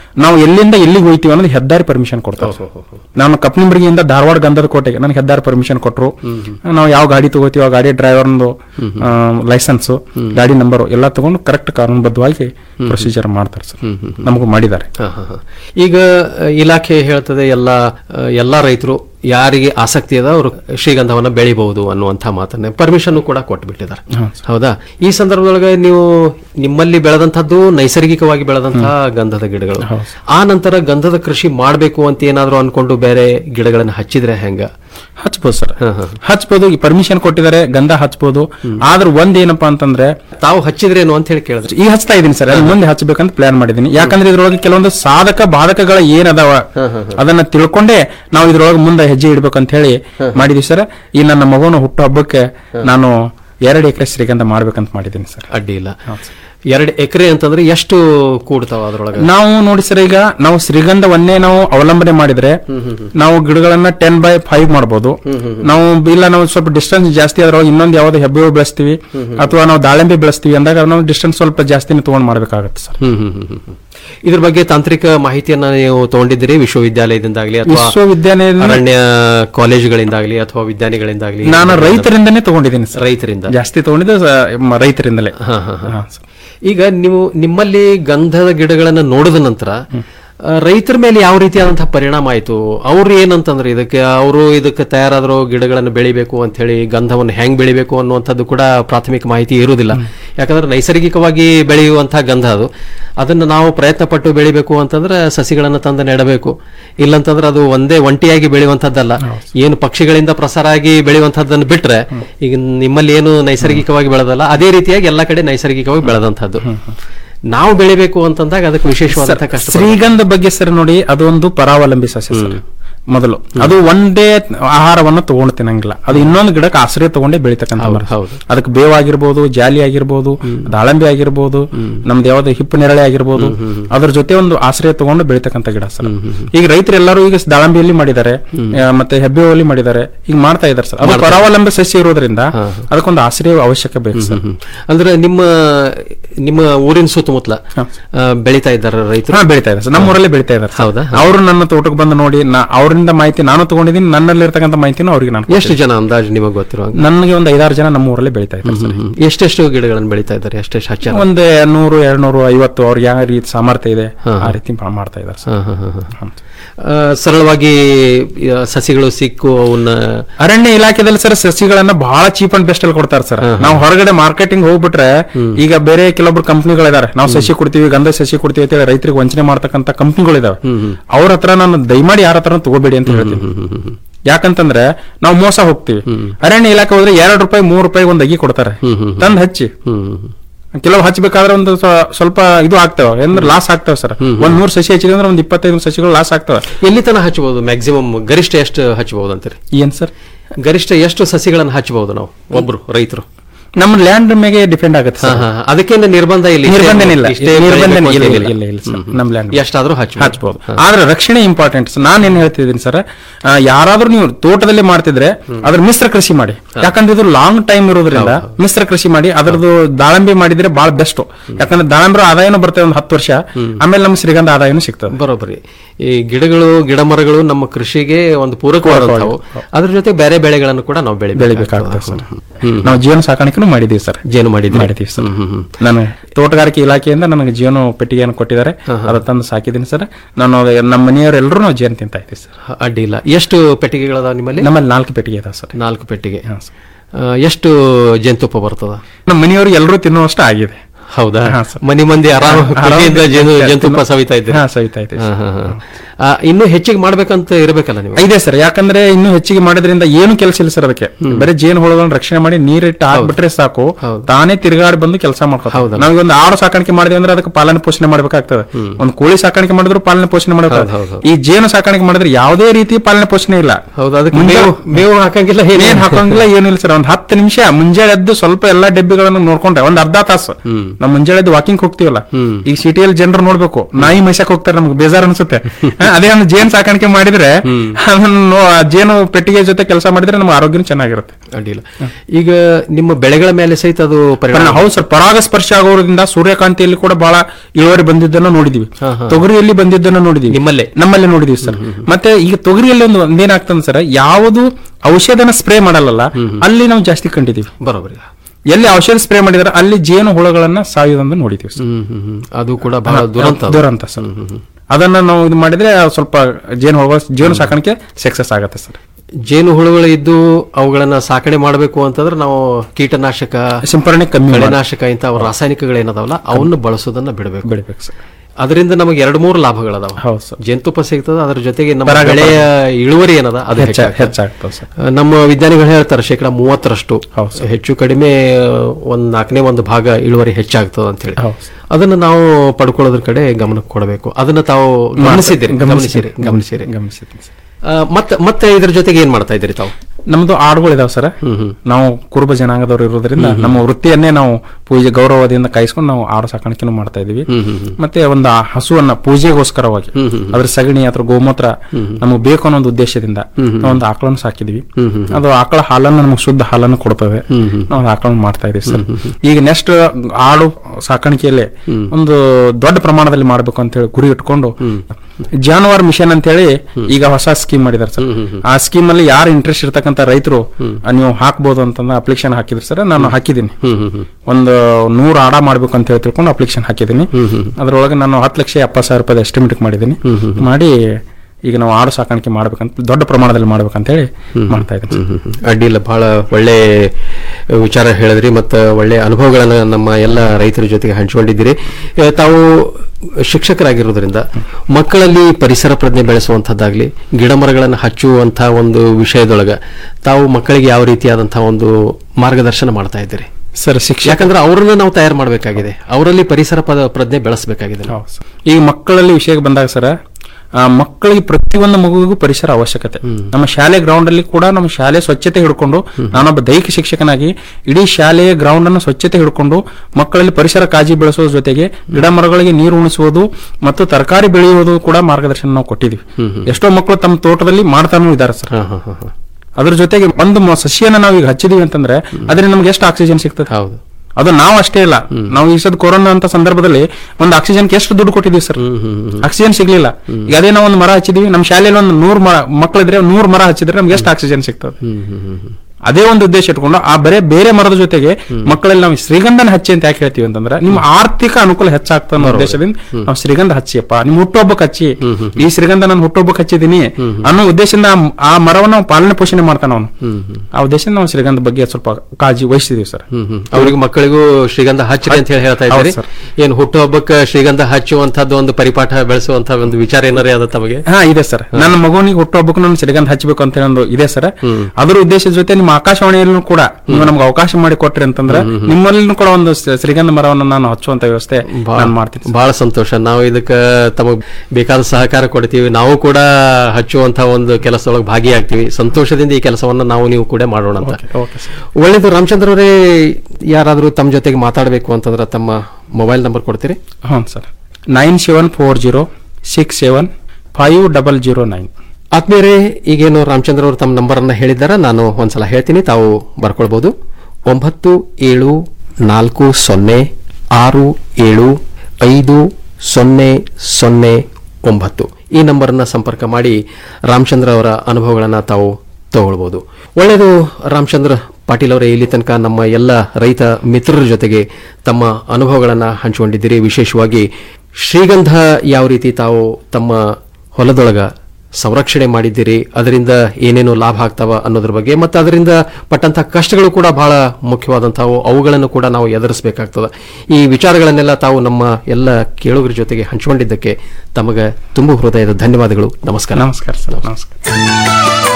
ನಾವು ಎಲ್ಲಿಂದ ಎಲ್ಲಿಗೆ ಹೋಯ್ತೀವಿ ಅನ್ನೋದು ಹೆದ್ದಾರಿ ಪರ್ಮಿಷನ್ ಕೊಡ್ತಾರೆ ಸರ್. ನಾನು ಕಪ್ನಿಂಬರ್ಗಿಯಿಂದ ಧಾರವಾಡ ಗಂಧದ ಕೋಟೆಗೆ ನನಗೆ ಹೆದ್ದಾರಿ ಪರ್ಮಿಷನ್ ಕೊಟ್ಟರು ನಾವು ಯಾವ ಗಾಡಿ ತಗೋತೀವಿ ಆ ಗಾಡಿ ಡ್ರೈವರ್ದು ಲೈಸೆನ್ಸ್ ಗಾಡಿ ನಂಬರ್ ಎಲ್ಲ ತಗೊಂಡು ಕರೆಕ್ಟ್ ಕಾನೂನುಬದ್ಧವಾಗಿ ಪ್ರೊಸೀಜರ್ ಮಾಡ್ತಾರೆ ಸರ್ ನಮಗೂ ಮಾಡಿದ್ದಾರೆ ಹ, ಹ, ಹ. ಈಗ ಅ, ಇಲಾಖೆ ಹೇಳ್ತದೆ ಎಲ್ಲ ಅ, ಎಲ್ಲಾ ರೈತರು ಯಾರಿಗೆ ಆಸಕ್ತಿ ಅದ ಅವರು ಶ್ರೀಗಂಧವನ್ನ ಬೆಳಿಬಹುದು ಅನ್ನುವಂಥ ಮಾತನ್ನ ಪರ್ಮಿಷನ್ ಕೂಡ ಕೊಟ್ಬಿಟ್ಟಿದ್ದಾರೆ ಹೌದಾ ಈ ಸಂದರ್ಭದೊಳಗೆ ನೀವು ನಿಮ್ಮಲ್ಲಿ ಬೆಳೆದಂತದ್ದು ನೈಸರ್ಗಿಕವಾಗಿ ಬೆಳೆದಂತಹ ಗಂಧದ ಗಿಡಗಳು ಆ ನಂತರ ಗಂಧದ ಕೃಷಿ ಮಾಡಬೇಕು ಅಂತ ಏನಾದ್ರು ಅನ್ಕೊಂಡು ಬೇರೆ ಗಿಡಗಳನ್ನ ಹಚ್ಚಿದ್ರೆ ಹೆಂಗ ಹಚ್ಬೋದು ಸರ್ ಹಚ್ಬೋದು ಈ ಪರ್ಮಿಷನ್ ಕೊಟ್ಟಿದ್ದಾರೆ ಗಂಧ ಹಚ್ಬೋದು ಆದ್ರೆ ಒಂದ್ ಏನಪ್ಪಾ ಅಂತಂದ್ರೆ ತಾವು ಹಚ್ಚಿದ್ರೇನು ಅಂತ ಹೇಳಿ ಕೇಳಿದ್ರಿ ಈಗ ಹಚ್ತಾ ಇದೀನಿ ಸರ್ ಅದು ಮುಂದೆ ಹಚ್ಬೇಕಂತ ಪ್ಲಾನ್ ಮಾಡಿದೀನಿ ಯಾಕಂದ್ರೆ ಇದ್ರೊಳಗೆ ಕೆಲವೊಂದು ಸಾಧಕ ಬಾಧಕಗಳ ಏನದಾವ ಅದನ್ನ ತಿಳ್ಕೊಂಡೇ ನಾವು ಇದ್ರೊಳಗೆ ಮುಂದೆ ಹೆಜ್ಜೆ ಇಡ್ಬೇಕಂತ ಹೇಳಿ ಮಾಡಿದೀವಿ ಸರ್ ಈ ನನ್ನ ಮಗನ ಹುಟ್ಟು ಹಬ್ಬಕ್ಕೆ ನಾನು ಎರಡು ಎಕರೆ ಶ್ರೀಗಂಧ ಮಾಡ್ಬೇಕಂತ ಮಾಡಿದೀನಿ ಸರ್ ಅಡ್ಡಿ ಇಲ್ಲ ಎರಡು ಎಕರೆ ಅಂತಂದ್ರೆ ಎಷ್ಟು ಕೂಡ್ತಾವ ಅದ್ರೊಳಗೆ ನಾವು ನೋಡಿ ಸರ್ ಈಗ ನಾವು ಶ್ರೀಗಂಧವನ್ನೇ ನಾವು ಅವಲಂಬನೆ ಮಾಡಿದ್ರೆ ನಾವು ಗಿಡಗಳನ್ನ ಟೆನ್ ಬೈ ಫೈವ್ ಮಾಡ್ಬೋದು ನಾವು ಇಲ್ಲ ನಾವು ಸ್ವಲ್ಪ ಡಿಸ್ಟೆನ್ಸ್ ಜಾಸ್ತಿ ಅದ್ರೊಳಗೆ ಇನ್ನೊಂದು ಯಾವ್ದು ಹೆಬ್ಬೆ ಬೆಳೆಸ್ತೀವಿ ಅಥವಾ ನಾವು ದಾಳಿಂಬೆ ಬೆಳೆಸ್ತೀವಿ ಅಂದಾಗ ನಾವು ಡಿಸ್ಟೆನ್ಸ್ ಸ್ವಲ್ಪ ಜಾಸ್ತಿನೇ ತಗೊಂಡ್ ಮಾಡ್ಬೇಕಾಗತ್ತೆ ಸರ್ ಹ್ಮ್ ಹ್ಮ್ ಹ್ಮ್ ಹ್ಮ್ ಹ್ಮ್. ಇದ್ರ ಬಗ್ಗೆ ತಾಂತ್ರಿಕ ಮಾಹಿತಿಯನ್ನ ನೀವು ತಗೊಂಡಿದ್ದೀರಿ ವಿಶ್ವವಿದ್ಯಾಲಯದಿಂದಾಗ್ಲಿ ಅಥವಾ ವಿಶ್ವವಿದ್ಯಾಲಯದಿಂದ- ಅರಣ್ಯ ಕಾಲೇಜುಗಳಿಂದಾಗ್ಲಿ ಅಥವಾ ವಿಜ್ಞಾನಿಗಳಿಂದಾಗ್ಲಿ ನಾನು ರೈತರಿಂದನೇ ತಗೊಂಡಿದ್ದೀನಿ ಸರ್ ರೈತರಿಂದ ಜಾಸ್ತಿ ತಗೊಂಡಿದ್ದು ಸ- ಮ- ರೈತರಿಂದಲೇ ಹಾ, ಹಾ, ಹಾ. ಈಗ ನೀವು ನಿಮ್ಮಲ್ಲಿ ಗಂಧದ ಗಿಡಗಳನ್ನ ನೋಡಿದ ನಂತರ ಆ, ರೈತರ ಮೇಲೆ ಯಾವ ರೀತಿಯಾದಂತಹ ಪರಿಣಾಮ ಆಯ್ತು ಅವ್ರು ಏನಂತಂದ್ರೆ ಇದಕ್ಕೆ ಅವರು ಇದಕ್ಕೆ ತಯಾರಾದ್ರು ಗಿಡಗಳನ್ನು ಬೆಳಿಬೇಕು ಅಂತ ಹೇಳಿ ಗಂಧವನ್ನು ಹೆಂಗ್ ಬೆಳಿಬೇಕು ಅನ್ನುವಂಥದ್ದು ಕೂಡ ಪ್ರಾಥಮಿಕ ಮಾಹಿತಿ ಇರುವುದಿಲ್ಲ ಯಾಕಂದ್ರೆ ನೈಸರ್ಗಿಕವಾಗಿ ಬೆಳೆಯುವಂತಹ ಗಂಧ ಅದು ಅದನ್ನು ನಾವು ಪ್ರಯತ್ನ ಪಟ್ಟು ಬೆಳಿಬೇಕು ಅಂತಂದ್ರೆ ಸಸಿಗಳನ್ನು ತಂದು ನೆಡಬೇಕು ಇಲ್ಲಂತಂದ್ರೆ ಅದು ಒಂದೇ ಒಂಟಿಯಾಗಿ ಬೆಳೆಯುವಂತದ್ದಲ್ಲ ಏನು ಪಕ್ಷಿಗಳಿಂದ ಪ್ರಸಾರ ಆಗಿ ಬೆಳೆಯುವಂತದ್ದನ್ನು ಬಿಟ್ರೆ ಈಗ ನಿಮ್ಮಲ್ಲಿ ಏನು ನೈಸರ್ಗಿಕವಾಗಿ ಬೆಳೆದಲ್ಲ ಅದೇ ರೀತಿಯಾಗಿ ಎಲ್ಲ ಕಡೆ ನೈಸರ್ಗಿಕವಾಗಿ ಬೆಳೆದಂತದ್ದು ನಾವು ಬೆಳಿಬೇಕು ಅಂತಂದಾಗ ಅದಕ್ಕೆ ವಿಶೇಷವಾದಂತಹ ಕಷ್ಟ ಶ್ರೀಗಂಧ ಬಗ್ಗೆ ಸರ್ ನೋಡಿ ಅದೊಂದು ಪರಾವಲಂಬಿ ಸಸ್ಯ ಸರ್ ಮೊದಲು ಅದು ಒಂದೇ ಆಹಾರವನ್ನು ತಗೊಂಡು ತಿನ್ನಂಗಿಲ್ಲ ಅದು ಇನ್ನೊಂದು ಗಿಡಕ್ಕೆ ಆಶ್ರಯ ತಗೊಂಡೇ ಬೆಳಿತಕ್ಕಂಥ ಮರ. ಅದಕ್ಕೆ ಬೇವಾಗಿರ್ಬೋದು ಜಾಲಿ ಆಗಿರ್ಬೋದು ದಾಳಂಬೆ ಆಗಿರ್ಬೋದು ನಮ್ದು ಯಾವ್ದು ಹಿಪ್ಪು ನೆರಳೆ ಆಗಿರ್ಬೋದು ಅದ್ರ ಜೊತೆ ಒಂದು ಆಶ್ರಯ ತಗೊಂಡು ಬೆಳಿತಕ್ಕಂಥ ಗಿಡ ಸರ್ ಈಗ ರೈತರು ಎಲ್ಲರೂ ಈಗ ದಾಳಂಬಿಯಲ್ಲಿ ಮಾಡಿದ್ದಾರೆ ಆ, ಮತ್ತೆ ಹೆಬ್ಬೆಯಲ್ಲಿ ಮಾಡಿದ್ದಾರೆ ಈಗ ಮಾಡ್ತಾ ಇದಾರೆ ಸರ್ ಅದು ಮಾಡ್ತಾ ಪರಾವಲಂಬಿ ಸಸ್ಯ ಇರೋದ್ರಿಂದ ಅದಕ್ಕೊಂದು ಆಶ್ರಯ ಅವಶ್ಯಕ ಬೇಕು ಸರ್ ಅಂದ್ರೆ ನಿಮ್ಮ ನಿಮ್ಮ ಊರಿನ ಸುತ್ತಮುತ್ತಲ ಆ, ಬೆಳಿತಾ ಇದ್ದಾರೆ ರೈತರು ಹಾ ಬೆಳಿತಾ ಇದ್ದಾರೆ ಸರ್ ನಮ್ಮ ಊರಲ್ಲೇ ಬೆಳಿತಾ ಇದ್ದಾರೆ ಹೌದಾ ಅವರು ನನ್ನ ತೋಟಕ್ಕೆ ಬಂದು ನೋಡಿ ನಾ- ಅವರಿಂದ ಮಾಹಿತಿ ನಾನು ತಗೊಂಡಿದ್ದೀನಿ ನನ್ನಲ್ಲಿ ಇರ್ತಕ್ಕಂಥ ಮಾಹಿತಿನೂ ಅವ್ರಿಗೆ ನಾನು ಎಷ್ಟು ಜನ ಅಂದಾಜು ನಿಮಗೆ ಗೊತ್ತಿರೋ ಹಾಗೆ? ನನಗೆ ಒಂದು ಐದಾರು ಜನ ನಮ್ಮ ಊರಲ್ಲೇ ಬೆಳಿತಾ ಇದ್ದಾರೆ ಸರ್ ಹ್ಮ್. ಎಷ್ಟೆಷ್ಟು ಗಿಡಗಳನ್ನು ಬೆಳಿತಾ ಇದ್ದಾರೆ ಎಷ್ಟೆಷ್ಟು ಹಚ್ಚಾರ ಒಂದು ನೂರು ಎರಡ್ನೂರು ಐವತ್ತು ಅವ್ರಿಗೆ ಯಾವ ರೀತಿ ಸಾಮರ್ಥ್ಯ ಇದೆ ಆ ರೀತಿ ಮಾ- ಮಾಡ್ತಾ ಇದ್ದಾರೆ ಸರ್ ಹಾ, ಹಾ, ಹಾ, ಹಾ. ಆ, ಸರಳವಾಗಿ ಆ, ಸಸಿಗಳು ಸಿಕ್ಕು ಅವನ್ನ ಅರಣ್ಯ ಇಲಾಖೆದಲ್ಲಿ ಸರ್ ಸಸಿಗಳನ್ನ ಬಹಳ ಚೀಪ್ ಅಂಡ್ ಬೆಸ್ಟ್ ಅಲ್ಲಿ ಕೊಡ್ತಾರೆ ಸರ್ ನಾವು ಹೊರಗಡೆ ಮಾರ್ಕೆಟಿಂಗ್ ಹೋಗ್ಬಿಟ್ರೆ ಈಗ ಬೇರೆ ಕೆಲವೊಬ್ರು ಕಂಪ್ನಿಗಳಿದಾರೆ ನಾವು ಸಸಿ ಕೊಡ್ತೀವಿ ಗಂಧ ಸಸಿ ಕೊಡ್ತೀವಿ ಅಂತ ಹೇಳಿ ರೈತರಿಗೆ ವಂಚನೆ ಮಾಡ್ತಕ್ಕಂಥ ಕಂಪ್ನಿಗಳಿದಾವೆ ಅವ್ರ ಹತ್ರ ನಾನು ದಯಮಾಡಿ ಯಾರ ಹತ್ರ ತಗೋಬೇಡಿ ಅಂತ ಹೇಳ್ತೀನಿ ಯಾಕಂತಂದ್ರೆ ನಾವು ಮೋಸ ಹೋಗ್ತೀವಿ ಅರಣ್ಯ ಇಲಾಖೆ ಹೋದ್ರೆ ಎರಡು ರೂಪಾಯಿ ಮೂರು ರೂಪಾಯಿ ಒಂದು ಅಗಿ ಕೊಡ್ತಾರೆ ತಂದ್ ಹಚ್ಚಿ ಕೆಲವು ಹಚ್ಚಬೇಕಾದ್ರೆ ಒಂದು ಸ್ವ- ಸ್ವಲ್ಪ ಇದು ಆಗ್ತಾವ ಅಂದ್ರೆ ಲಾಸ್ ಆಗ್ತಾವ ಸರ್ ಒಂದ್ ನೂರು ಸಸಿ ಹಚ್ಚಿದ್ರೆ ಅಂದ್ರೆ ಒಂದ್ ಇಪ್ಪತ್ತೈದು ಸಸಿಗಳು ಲಾಸ್ ಆಗ್ತಾವ ಎಲ್ಲಿ ತನಕ ಹಚ್ಚಬಹುದು ಮ್ಯಾಕ್ಸಿಮಮ್ ಗರಿಷ್ಠ ಎಷ್ಟು ಹಚ್ಚಬಹುದು ಅಂತೀರಿ ಏನ್ ಸರ್ ಗರಿಷ್ಠ ಎಷ್ಟು ಸಸಿಗಳನ್ನು ಹಚ್ಚಬಹುದು ನಾವು ಒಬ್ರು ರೈತರು ನಮ್ಮ ಲ್ಯಾಂಡ್ ಮೇಲೆ ಡಿಪೆಂಡ್ ಆಗುತ್ತೆ ಹಾ, ಸರ್ ಹಾ. ಅದಕ್ಕೇನೆ ನಿರ್ಬಂಧ ಇಲ್ಲ ಇಷ್ಟೇ ನಿರ್ಬಂಧನ ಇಲ್ಲ ಇಷ್ಟೇ ನಿರ್ಬಂಧನ ಬೆಳಿಬೇಕು ಇಲ್ಲ ಅಂತ ಇಲ್ಲ ಏನಿಲ್ಲ. ಇಲ್ಲ ಇಲ್ಲ ಸರ್ ಹ್ಮ್. ನಮ್ಮ ಲ್ಯಾಂಡ್ ಎಷ್ಟಾದ್ರೂ ಹಚ್ಬೋದು. ಹಚ್ಬೋದು ಆದ್ರೆ ರಕ್ಷಣೆ ಇಂಪಾರ್ಟೆಂಟ್ ನಾನು ಏನ್ ಹೇಳ್ತಿದ್ದೀನಿ ಸರ್ ಯಾರಾದ್ರೂ ನೀವು ತೋಟದಲ್ಲಿ ಮಾಡ್ತಿದ್ರೆ ಅದ್ರ ಮಿಶ್ರ ಕೃಷಿ ಮಾಡಿ ಯಾಕಂದ್ರೆ ಇದು ಲಾಂಗ್ ಟೈಮ್ ಇರೋದ್ರಿಂದ ಮಿಶ್ರ ಕೃಷಿ ಮಾಡಿ ಅದರದ್ದು ದಾಳಂಬೆ ಮಾಡಿದ್ರೆ ಬಹಳ ಬೆಸ್ಟ್ ಯಾಕಂದ್ರೆ ದಾಳಂಬೆ ಆದಾಯನೂ ಬರ್ತದೆ ಒಂದು ಹತ್ತು ವರ್ಷ ಆಮೇಲೆ ನಮ್ಮ ಶ್ರೀಗಂಧ ಆದಾಯನೂ ಸಿಗ್ತದೆ ಬರೋಬ್ಬರಿ ಈ ಗಿಡಗಳು ಗಿಡ ಮರಗಳು ನಮ್ಮ ಕೃಷಿಗೆ ಒಂದು ಪೂರಕವಾದಂಥವು ಅದ್ರ ಜೊತೆ ಬೇರೆ ಬೆಳೆಗಳನ್ನು ಕೂಡ ನಾವು ಬೆಳಿ ಬೆಳಿಬೇಕಾಗ್ತದೆ ಸರ್ ನಾವು ಜೀವನ ಸಾಕಾಣಿಕೆನೂ ಮಾಡಿದೀವಿ ಸರ್ ಜೇನು ಮಾಡಿದ್ರಿ ಮಾಡಿದೀವಿ ಸರ್ ನಾನು ತೋಟಗಾರಿಕೆ ಇಲಾಖೆಯಿಂದ ನನಗೆ ಜೀವನ ಪೆಟ್ಟಿಗೆಯನ್ನು ಕೊಟ್ಟಿದ್ದಾರೆ ಅದ ತಂದು ಸಾಕಿದ್ದೀನಿ ಸರ್ ನಾನು ಅದು ನಮ್ಮ ಮನೆಯವರೆಲ್ಲರೂ ನಾವು ಜೇನು ತಿಂತಾ ಇದ್ದೀವಿ ಸರ್ ಅಡ್ಡಿ ಇಲ್ಲ ಎಷ್ಟು ಪೆಟ್ಟಿಗೆಗಳದಾವ ನಿಮ್ಮಲ್ಲಿ ನಮ್ಮಲ್ಲಿ ನಾಲ್ಕು ಪೆಟ್ಟಿಗೆ ಇದಾವೆ ಸರ್ ನಾಲ್ಕು ಪೆಟ್ಟಿಗೆ ಆ, ಎಷ್ಟು ಜೇನುತುಪ್ಪ ಬರ್ತದ ನಮ್ಮ ಮನೆಯವರು ಎಲ್ಲರೂ ತಿನ್ನುವಷ್ಟು ಆಗಿದೆ ಹೌದಾ ಹಾ, ಸರ್. ಮನೆ ಮಂದಿ ಆರಾಮ ಹಾ, ಆರಾಮ ಖುಷಿಯಿಂದ ಜೇನು ತಿನ್ನು- ಜೇನುತುಪ್ಪ ಸವಿತಾ ಇದ್ದೀರಿ ಹಾ, ಸವಿತಾ ಇದ್ದೀವಿ. ಹಾ, ಹಾ, ಹಾ. ಆ, ಇನ್ನೂ ಹೆಚ್ಚಿಗೆ ಮಾಡ್ಬೇಕಂತ ಇರಬೇಕಲ್ಲ ನೀವು ಇದೆ ಸರ್ ಯಾಕಂದ್ರೆ ಇನ್ನು ಹೆಚ್ಚಿಗೆ ಮಾಡೋದ್ರಿಂದ ಏನು ಕೆಲಸ ಇಲ್ಲ ಸರ್ ಅದಕ್ಕೆ ಬರೀ ಜೇನು ಹುಳುಗಳನ್ನ ರಕ್ಷಣೆ ಮಾಡಿ ನೀರಿಟ್ಟು ಹಾಕ್ಬಿಟ್ರೆ ಸಾಕು ತಾನೇ ತಿರುಗಾಡಿ ಬಂದು ಕೆಲಸ ಮಾಡ್ಕೋತಾರೆ ನಾವೀಗ ಒಂದು ಆಡು ಸಾಕಾಣಿಕೆ ಮಾಡಿದ್ವಿ ಅಂದ್ರೆ ಅದಕ್ಕೆ ಪಾಲನೆ ಪೋಷಣೆ ಮಾಡ್ಬೇಕಾಗ್ತದೆ ಒಂದು ಕೋಳಿ ಸಾಕಾಣಿಕೆ ಮಾಡಿದ್ರು ಪಾಲನೆ ಪೋಷಣೆ ಹೌದು, ಮಾಡಬೇಕಾಗ್ತದೆ ಹೌದು. ಈ ಜೇನು ಸಾಕಾಣಿಕೆ ಮಾಡಿದ್ರೆ ಯಾವುದೇ ರೀತಿ ಪಾಲನೆ ಪೋಷಣೆ ಇಲ್ಲ ಹೌದು ಅದಕ್ಕೆ ಮುಂಜಾನೆ- ಮೇವು ಮೇವು ಹಾಕಂಗಿಲ್ಲ ಏನ್ ಏನೇನು ಹಾಕೋಂಗಿಲ್ಲ ಏನಿಲ್ಲ ಸರ್ ಒಂದ್ ಹತ್ತು ನಿಮಿಷ ಮುಂಜಾನೆ ಎದ್ದು ಸ್ವಲ್ಪ ಎಲ್ಲಾ ಡಬ್ಬಿಗಳನ್ನು ನೋಡ್ಕೊಂಡ್ರೆ ಒಂದ್ ಅರ್ಧ ತಾಸು ನಾವು ಮುಂಜಾನೆ ಎದ್ದು ವಾಕಿಂಗ್ ಹೋಗ್ತೀವಲ್ಲ ಈ ಸಿಟಿಯಲ್ಲಿ ಜನರು ನೋಡ್ಬೇಕು ನಾಯಿ ಮೈಸಕ್ ಹೋಗ್ತಾರೆ ನಮ್ಗೆ ಬೇಜಾರ್ ಅನ್ಸುತ್ತೆ ಹಾ? ಅದೇ ಒಂದು ಜೇನು ಸಾಕಾಣಿಕೆ ಮಾಡಿದ್ರೆ ಅದನ್ನು ಆ ಜೇನು ಪೆಟ್ಟಿಗೆ ಜೊತೆ ಕೆಲಸ ಮಾಡಿದ್ರೆ ನಮ್ಮ ಆರೋಗ್ಯನೂ ಚೆನ್ನಾಗಿರುತ್ತೆ ಅಡ್ಡಿಲ್ಲ ಈಗ ನಿಮ್ಮ ಬೆಳೆಗಳ ಮೇಲೆ ಸಹಿತ ಅದು ಪರಿಣಾಮ ಹೌದು ಸರ್ ಪರಾಗಸ್ಪರ್ಶ ಆಗೋದ್ರಿಂದ ಸೂರ್ಯಕಾಂತಿಯಲ್ಲಿ ಕೂಡ ಬಹಳ ಇಳುವರಿ ಬಂದಿದ್ದನ್ನು ನೋಡಿದೀವಿ ಹಾ, ಹಾ. ತೊಗರಿಯಲ್ಲಿ ಬಂದಿದ್ದನ್ನು ನೋಡಿದೀವಿ ನಿಮ್ಮಲ್ಲೇ ನಮ್ಮಲ್ಲೇ ನೋಡಿದೀವಿ ಸರ್ ಮತ್ತೆ ಈಗ ತೊಗರಿಯಲ್ಲಿ ಒಂದು ಒಂದೇನಾಗ್ತದೆ ಸರ್ ಯಾವುದು ಔಷಧನ ಸ್ಪ್ರೇ ಮಾಡಲ್ಲ ಅಲ್ಲಿ ನಾವು ಜಾಸ್ತಿ ಕಂಡಿದೀವಿ ಬರೋಬರಿ ಎಲ್ಲಿ ಔಷಧ ಸ್ಪ್ರೇ ಮಾಡಿದಾರೆ ಅಲ್ಲಿ ಜೇನು ಹುಳುಗಳನ್ನ ಸಾಯುವುದನ್ನು ನೋಡಿದೀವಿ ಸರ್ ಹ್ಮ್ ಹ್ಮ್ ಹ್ಮ್. ಅದು ಕೂಡ ಬಹಳ ಹಾ, ದುರಂತ ಅದು. ದುರಂತ ಸರ್ ಅದನ್ನ ನಾವು ಇದು ಮಾಡಿದ್ರೆ ಸ್ವಲ್ಪ ಜೇನು ಹುಳುಗಳ ಜೇನು ಸಾಕಾಣಿಕೆ ಸಕ್ಸಸ್ ಆಗತ್ತೆ ಸರ್ ಜೇನು ಹುಳುಗಳು ಇದ್ದು ಅವುಗಳನ್ನ ಸಾಕಣೆ ಮಾಡಬೇಕು ಅಂತಂದ್ರೆ ನಾವು ಕೀಟನಾಶಕ ಸಿಂಪರಣೆ ಕಮ್ಮಿ ಮಾಡಿ- ಕಳೆನಾಶಕ ಇಂತ ರಾಸಾಯನಿಕಗಳೇನದಾವಲ್ಲ ಅವನ್ನು ಬಳಸೋದನ್ನ ಬಿಡಬೇಕು ಬಿಡಬೇಕು ಸರ್ ಅದರಿಂದ ನಮಗೆ ಎರಡು ಮೂರು ಲಾಭಗಳದಾವ ಹೌದು ಸರ್ ಜೇನುತುಪ್ಪ ಸಿಗ್ತದ ಅದ್ರ ಜೊತೆಗೆ ನಮ್ಮ ಪರಾಗ- ಬೆಳೆಯ ಇಳುವರಿ ಏನದ ಅದು ಹೆಚ್ಚ- ಹೆಚ್ಚಾಗ್ತದೆ. ಹೆಚ್ಚಾಗ್ತದೆ ಸರ್. ಆ, ನಮ್ಮ ವಿಜ್ಞಾನಿಗಳು ಹೇಳ್ತಾರೆ ಶೇಕಡ ಮೂವತ್ತರಷ್ಟು ಹೆಚ್ಚು ಕಡಿಮೆ ಒಂದ್ ನಾಲ್ಕನೇ ಒಂದು ಭಾಗ ಇಳುವರಿ ಹೆಚ್ಚಾಗ್ತದ ಅಂತ ಹೇಳಿ ಅದನ್ನ ನಾವು ಪಡ್ಕೊಳ್ಳೋದ್ರ ಕಡೆ ಗಮನ ಕೊಡಬೇಕು ಅದನ್ನ ತಾವು ಗಮನಿಸಿದ್ದೀರಿ ಗಮನಿಸಿರಿ ಗಮನಿಸಿರಿ ಗಮನಿಸಿದ್ದೀನಿ ಸರ್ ಆ, ಮತ್ತೆ ಮತ್ತೆ ಇದ್ರ ಜೊತೆಗೆ ಏನ್ ಮಾಡ್ತಾ ಇದ್ದೀರಿ ತಾವು ನಮ್ದು ಆಡುಗಳು ಇದಾವೆ ಸರ್ ನಾವು ಕುರುಬ ಜನಾಂಗದವರು ಇರೋದ್ರಿಂದ ನಮ್ಮ ವೃತ್ತಿಯನ್ನೇ ನಾವು ಪೂಜೆ ಗೌರವದಿಂದ ಕಾಯಿಸ್ಕೊಂಡು ನಾವು ಆಡು ಸಾಕಾಣಿಕೆನೂ ಮಾಡ್ತಾ ಇದೀವಿ ಮತ್ತೆ ಒಂದು ಆ ಹಸುವನ್ನ ಪೂಜೆಗೋಸ್ಕರವಾಗಿ ಅದ್ರ ಸಗಣಿ ಅಥವಾ ಗೋಮೂತ್ರ ನಮಗೆ ಬೇಕು ಅನ್ನೋ ಒಂದು ಉದ್ದೇಶದಿಂದ ನಾವು ಒಂದು ಆಕಳನ್ನು ಸಾಕಿದೀವಿ ಅದು ಆಕಳ ಹಾಲನ್ನು ನಮಗೆ ಶುದ್ಧ ಹಾಲನ್ನು ಕೊಡ್ತವೆ ನಾವು ಅದು ಆಕಳನ್ನು ಮಾಡ್ತಾ ಇದೀವಿ ಸರ್ ಈಗ ನೆಕ್ಸ್ಟ್ ಆಡು ಸಾಕಾಣಿಕೆಯಲ್ಲಿ ಒಂದು ದೊಡ್ಡ ಪ್ರಮಾಣದಲ್ಲಿ ಮಾಡ್ಬೇಕು ಅಂತ ಹೇಳಿ ಗುರಿ ಇಟ್ಕೊಂಡು ಜಾನುವಾರು ಮಿಷನ್ ಅಂತ ಹೇಳಿ ಈಗ ಹೊಸ ಸ್ಕೀಮ್ ಮಾಡಿದಾರೆ ಸರ್ ಆ ಸ್ಕೀಮ್ ಅಲ್ಲಿ ಯಾರು ಇಂಟ್ರೆಸ್ಟ್ ಇರ್ತಕ್ಕಂತ ರೈತರು ನೀವು ಹಾಕ್ಬೋದು ಅಂತಂದ ಅಪ್ಲಿಕೇಶನ್ ಹಾಕಿದ್ರಿ ಸರ್ ನಾನು ಹಾಕಿದ್ದೀನಿ ಒಂದು ನೂರು ಆಡ ಮಾಡ್ಬೇಕು ಅಂತ ಹೇಳಿ ತಿಳ್ಕೊಂಡು ಅಪ್ಲಿಕೇಶನ್ ಹಾಕಿದ್ದೀನಿ ಅದ್ರೊಳಗೆ ನಾನು ಹತ್ತು ಲಕ್ಷ ಎಪ್ಪತ್ತು ಸಾವಿರ ರೂಪಾಯಿ ಎಸ್ಟಿಮೇಟ್ ಮಾಡಿದ್ದೀನಿ ಮಾಡಿ ಈಗ ನಾವು ಆಡು ಸಾಕಾಣಿಕೆ ಮಾಡ್ಬೇಕಂತ ದೊಡ್ಡ ಪ್ರಮಾಣದಲ್ಲಿ ಮಾಡ್ಬೇಕಂತ ಹೇಳಿ ಮಾಡ್ತಾ ಇದ್ದೀನಿ ಅಡ್ಡಿಲ್ಲ ಬಹಳ ಒಳ್ಳೆ ವಿಚಾರ ಹೇಳಿದ್ರಿ ಮತ್ತು ಒಳ್ಳೆ ಅನುಭವಗಳನ್ನ ನಮ್ಮ ಎಲ್ಲ ರೈತರ ಜೊತೆಗೆ ಹಂಚಿಕೊಂಡಿದ್ದೀರಿ ಆ, ತಾವು ಶಿಕ್ಷಕರಾಗಿರೋದ್ರಿಂದ ಮಕ್ಕಳಲ್ಲಿ ಪರಿಸರ ಪ್ರಜ್ಞೆ ಬೆಳೆಸುವಂತಹದ್ದಾಗ್ಲಿ ಗಿಡ ಮರಗಳನ್ನು ಹಚ್ಚುವಂತಹ ಒಂದು ವಿಷಯದೊಳಗ ತಾವು ಮಕ್ಕಳಿಗೆ ಯಾವ ರೀತಿಯಾದಂತಹ ಒಂದು ಮಾರ್ಗದರ್ಶನ ಮಾಡ್ತಾ ಇದ್ದೀರಿ ಸರ್ ಶಿಕ್ಷಕ ಯಾಕಂದ್ರೆ ಅವರನ್ನ ನಾವು ತಯಾರು ಮಾಡಬೇಕಾಗಿದೆ ಅವರಲ್ಲಿ ಪರಿಸರ ಪದ ಪ್ರಜ್ಞೆ ಬೆಳೆಸಬೇಕಾಗಿದೆ ನಾವು. ಈಗ ಮಕ್ಕಳಲ್ಲಿ ವಿಷಯಕ್ಕೆ ಬಂದಾಗ ಸರ್ ಆ ಮಕ್ಕಳಿಗೆ ಪ್ರತಿಯೊಂದು ಮಗುವಿಗೂ ಪರಿಸರ ಅವಶ್ಯಕತೆ ನಮ್ಮ ಶಾಲೆ ಗ್ರೌಂಡ್ ಅಲ್ಲಿ ಕೂಡ ನಮ್ಮ ಶಾಲೆ ಸ್ವಚ್ಛತೆ ಹಿಡ್ಕೊಂಡು ನಾನೊಬ್ಬ ದೈಹಿಕ ಶಿಕ್ಷಕನಾಗಿ ಇಡೀ ಶಾಲೆಯ ಗ್ರೌಂಡ್ ಅನ್ನು ಸ್ವಚ್ಛತೆ ಹಿಡ್ಕೊಂಡು ಮಕ್ಕಳಲ್ಲಿ ಪರಿಸರ ಕಾಳಜಿ ಬೆಳೆಸೋದ್ರ ಜೊತೆಗೆ ಗಿಡ ಮರಗಳಿಗೆ ನೀರು ಉಣಿಸುವುದು ಮತ್ತು ತರಕಾರಿ ಬೆಳೆಯುವುದು ಕೂಡ ಮಾರ್ಗದರ್ಶನ ನಾವು ಕೊಟ್ಟಿದ್ದೀವಿ ಎಷ್ಟೋ ಮಕ್ಕಳು ತಮ್ಮ ತೋಟದಲ್ಲಿ ಮಾಡ್ತಾನೂ ಇದ್ದಾರೆ ಸರ್ ಅದ್ರ ಜೊತೆಗೆ ಒಂದು ಮ- ಸಸಿಯನ್ನ ನಾವು ಈಗ ಹಚ್ಚಿದೀವಿ ಅಂತಂದ್ರೆ ಅದರಿಂದ ನಮ್ಗೆ ಎಷ್ಟು ಆಕ್ಸಿಜನ್ ಸಿಗ್ತದೆ ಹೌದು ಅದು ನಾವು ಅಷ್ಟೇ ಇಲ್ಲ ನಾವು ಈ ಸದ್ ಕೊರೋನಾ ಅಂತ ಸಂದರ್ಭದಲ್ಲಿ ಒಂದು ಆಕ್ಸಿಜನ್ ಎಷ್ಟು ದುಡ್ಡು ಕೊಟ್ಟಿದೀವಿ ಸರ್ ಆಕ್ಸಿಜನ್ ಸಿಗ್ಲಿಲ್ಲ ಈಗ ಅದೇ ನಾವು ಒಂದು ಮರ ಹಚ್ಚಿದೀವಿ ನಮ್ಮ ಶಾಲೆಯಲ್ಲಿ ಒಂದು ನೂರ್ ಮರ ಮಕ್ಕಳಿದ್ರೆ ನೂರ್ ಮರ ಹಚ್ಚಿದ್ರೆ ನಮ್ಗೆ ಎಷ್ಟು ಆಕ್ಸಿಜನ್ ಸಿಗ್ತದೆ ಅದೇ ಒಂದು ಉದ್ದೇಶ ಇಟ್ಕೊಂಡು ಆ ಬರೇ ಬೇರೆ ಮರದ ಜೊತೆಗೆ ಮಕ್ಕಳಲ್ಲಿ ನಾವು ಶ್ರೀಗಂಧನ ಹಚ್ಚಿ ಅಂತ ಯಾಕೆ ಹೇಳ್ತೀವಿ ಅಂತಂದ್ರೆ ನಿಮ್ಮ ಆರ್ಥಿಕ ಅನುಕೂಲ ಹೆಚ್ಚಾಗ್ತದೆ ಅನ್ನೋ ಉದ್ದೇಶದಿಂದ ನಾವು ಶ್ರೀಗಂಧ ಹಚ್ಚಿಯಪ್ಪ ನಿಮ್ ಹುಟ್ಟುಹಬ್ಬಕ್ಕೆ ಹಚ್ಚಿ ಈ ಶ್ರೀಗಂಧ ನಾನು ಹುಟ್ಟುಹಬ್ಬಕ್ಕೆ ಹಚ್ಚಿದೀನಿ ಅನ್ನೋ ಉದ್ದೇಶದಿಂದ ಆ- ಆ ಮರವನ್ನು ನಾವು ಪಾಲನೆ ಪೋಷಣೆ ಮಾಡ್ತಾನ ಅವನು ಆ ಉದ್ದೇಶದಿಂದ ನಾವು ಶ್ರೀಗಂಧ ಬಗ್ಗೆ ಸ್ವಲ್ಪ ಕಾಳಜಿ ವಹಿಸಿದೀವಿ ಸರ್ ಅವ್ರಿಗೆ ಮಕ್ಕಳಿಗೂ ಶ್ರೀಗಂಧ ಹಚ್ಚಿರಿ ಅಂತ ಹೇಳಿ ಹೇಳ್ತಾ ಇದ್ದೀರಿ ಹೌದು ಏನು ಹುಟ್ಟುಹಬ್ಬಕ್ಕೆ ಶ್ರೀಗಂಧ ಹಚ್ಚುವಂತದ್ದು ಒಂದು ಪರಿಪಾಠ ಬೆಳೆಸುವಂತ ಒಂದು ವಿಚಾರ ಏನಾರೇ ಅದ ತಮಗೆ ಹಾ ಇದೆ ಸರ್ ನನ್ನ ಮಗುವಿಗೆ ಹುಟ್ಟು ಹಬ್ಬಕ್ಕೂ ನಾನು ಶ್ರೀಗಂಧ ಹಚ್ಚಬೇಕು ಅಂತ ಹೇಳಿ ಒಂದು ಇದೆ ಸರ್ ಅದ್ರ ಉದ್ದೇಶದ ಜೊತೆ ನಿಮ್ಮ ಆಕಾಶವಾಣಿಯಲ್ಲೂ ಕೂಡ ನೀವು ನಮ್ಗೆ ಅವಕಾಶ ಮಾಡಿ ಕೊಟ್ರಿ ಅಂತಂದ್ರೆ ನಿಮ್ಮಲ್ಲಿನೂ ಕೂಡ ಒಂದು ಶ್ರೀ- ಶ್ರೀಗಂಧ ಮರವನ್ನು ನಾನು ಹಚ್ಚುವಂತ ವ್ಯವಸ್ಥೆ ನಾನು ಮಾಡ್ತೀನಿ ಬಹಳ ಸಂತೋಷ ನಾವು ಇದಕ್ಕೆ ತಮಗೆ ಬೇಕಾದ ಸಹಕಾರ ಕೊಡ್ತೀವಿ ನಾವು ಕೂಡ ಹಚ್ಚುವಂತ ಒಂದು ಕೆಲಸದೊಳಗೆ ಭಾಗಿಯಾಗ್ತೀವಿ ಸಂತೋಷದಿಂದ ಈ ಕೆಲಸವನ್ನ ನಾವು ನೀವು ಕೂಡ ಮಾಡೋಣ ಅಂತ ಒಳ್ಳೇದು ರಾಮಚಂದ್ರ ಅವರೇ ಯಾರಾದರೂ ತಮ್ಮ ಜೊತೆಗೆ ಮಾತಾಡಬೇಕು ಅಂತಂದ್ರೆ ತಮ್ಮ ಮೊಬೈಲ್ ನಂಬರ್ ಕೊಡ್ತೀರಿ ಹ್ಞೂ sir nine seven four zero six seven five double zero nine ಆದ್ಮೇಲೆ ಈಗೇನು ರಾಮಚಂದ್ರ ಅವರು ತಮ್ಮ ನಂಬರ್ ಅನ್ನ ಹೇಳಿದ್ದಾರೆ ನಾನು ಒಂದ್ಸಲ ಹೇಳ್ತೀನಿ ತಾವು ಬರ್ಕೊಳ್ಬಹುದು ಒಂಬತ್ತು ಏಳು ನಾಲ್ಕು ಸೊನ್ನೆ ಆರು ಏಳು ಐದು ಸೊನ್ನೆ ಸೊನ್ನೆ ಒಂಬತ್ತು ಈ ನಂಬರನ್ನ ಸಂಪರ್ಕ ಮಾಡಿ ರಾಮಚಂದ್ರ ಅವರ ಅನುಭವಗಳನ್ನ ತಾವು ತಗೊಳ್ಬಹುದು ಒಳ್ಳೆಯದು ರಾಮಚಂದ್ರ ಪಾಟೀಲ್ ಅವರೇ ಇಲ್ಲಿ ತನಕ ನಮ್ಮ ಎಲ್ಲ ರೈತ ಮಿತ್ರರ ಜೊತೆಗೆ ತಮ್ಮ ಅನುಭವಗಳನ್ನ ಹಂಚಿಕೊಂಡಿದ್ದೀರಿ ವಿಶೇಷವಾಗಿ ಶ್ರೀಗಂಧ ಯಾವ ರೀತಿ ತಾವು ತಮ್ಮ ಹೊಲದೊಳಗ ಸಂರಕ್ಷಣೆ ಮಾಡಿದ್ದೀರಿ ಅದರಿಂದ ಏನೇನು ಲಾಭ ಆಗ್ತಾವ ಅನ್ನೋದ್ರ ಬಗ್ಗೆ ಮತ್ತು ಅದರಿಂದ ಪಟ್ಟಂತಹ ಕಷ್ಟಗಳು ಕೂಡ ಬಹಳ ಮುಖ್ಯವಾದಂಥವು ಅವುಗಳನ್ನು ಕೂಡ ನಾವು ಎದುರಿಸಬೇಕಾಗ್ತದೆ ಈ ವಿಚಾರಗಳನ್ನೆಲ್ಲ ತಾವು ನಮ್ಮ ಎಲ್ಲ ಕೇಳುಗರ ಜೊತೆಗೆ ಹಂಚಿಕೊಂಡಿದ್ದಕ್ಕೆ ತಮಗೆ ತುಂಬ ಹೃದಯದ ಧನ್ಯವಾದಗಳು ನಮಸ್ಕಾರ ನಮಸ್ಕಾರ ಸರ್ ನಮಸ್ಕಾರ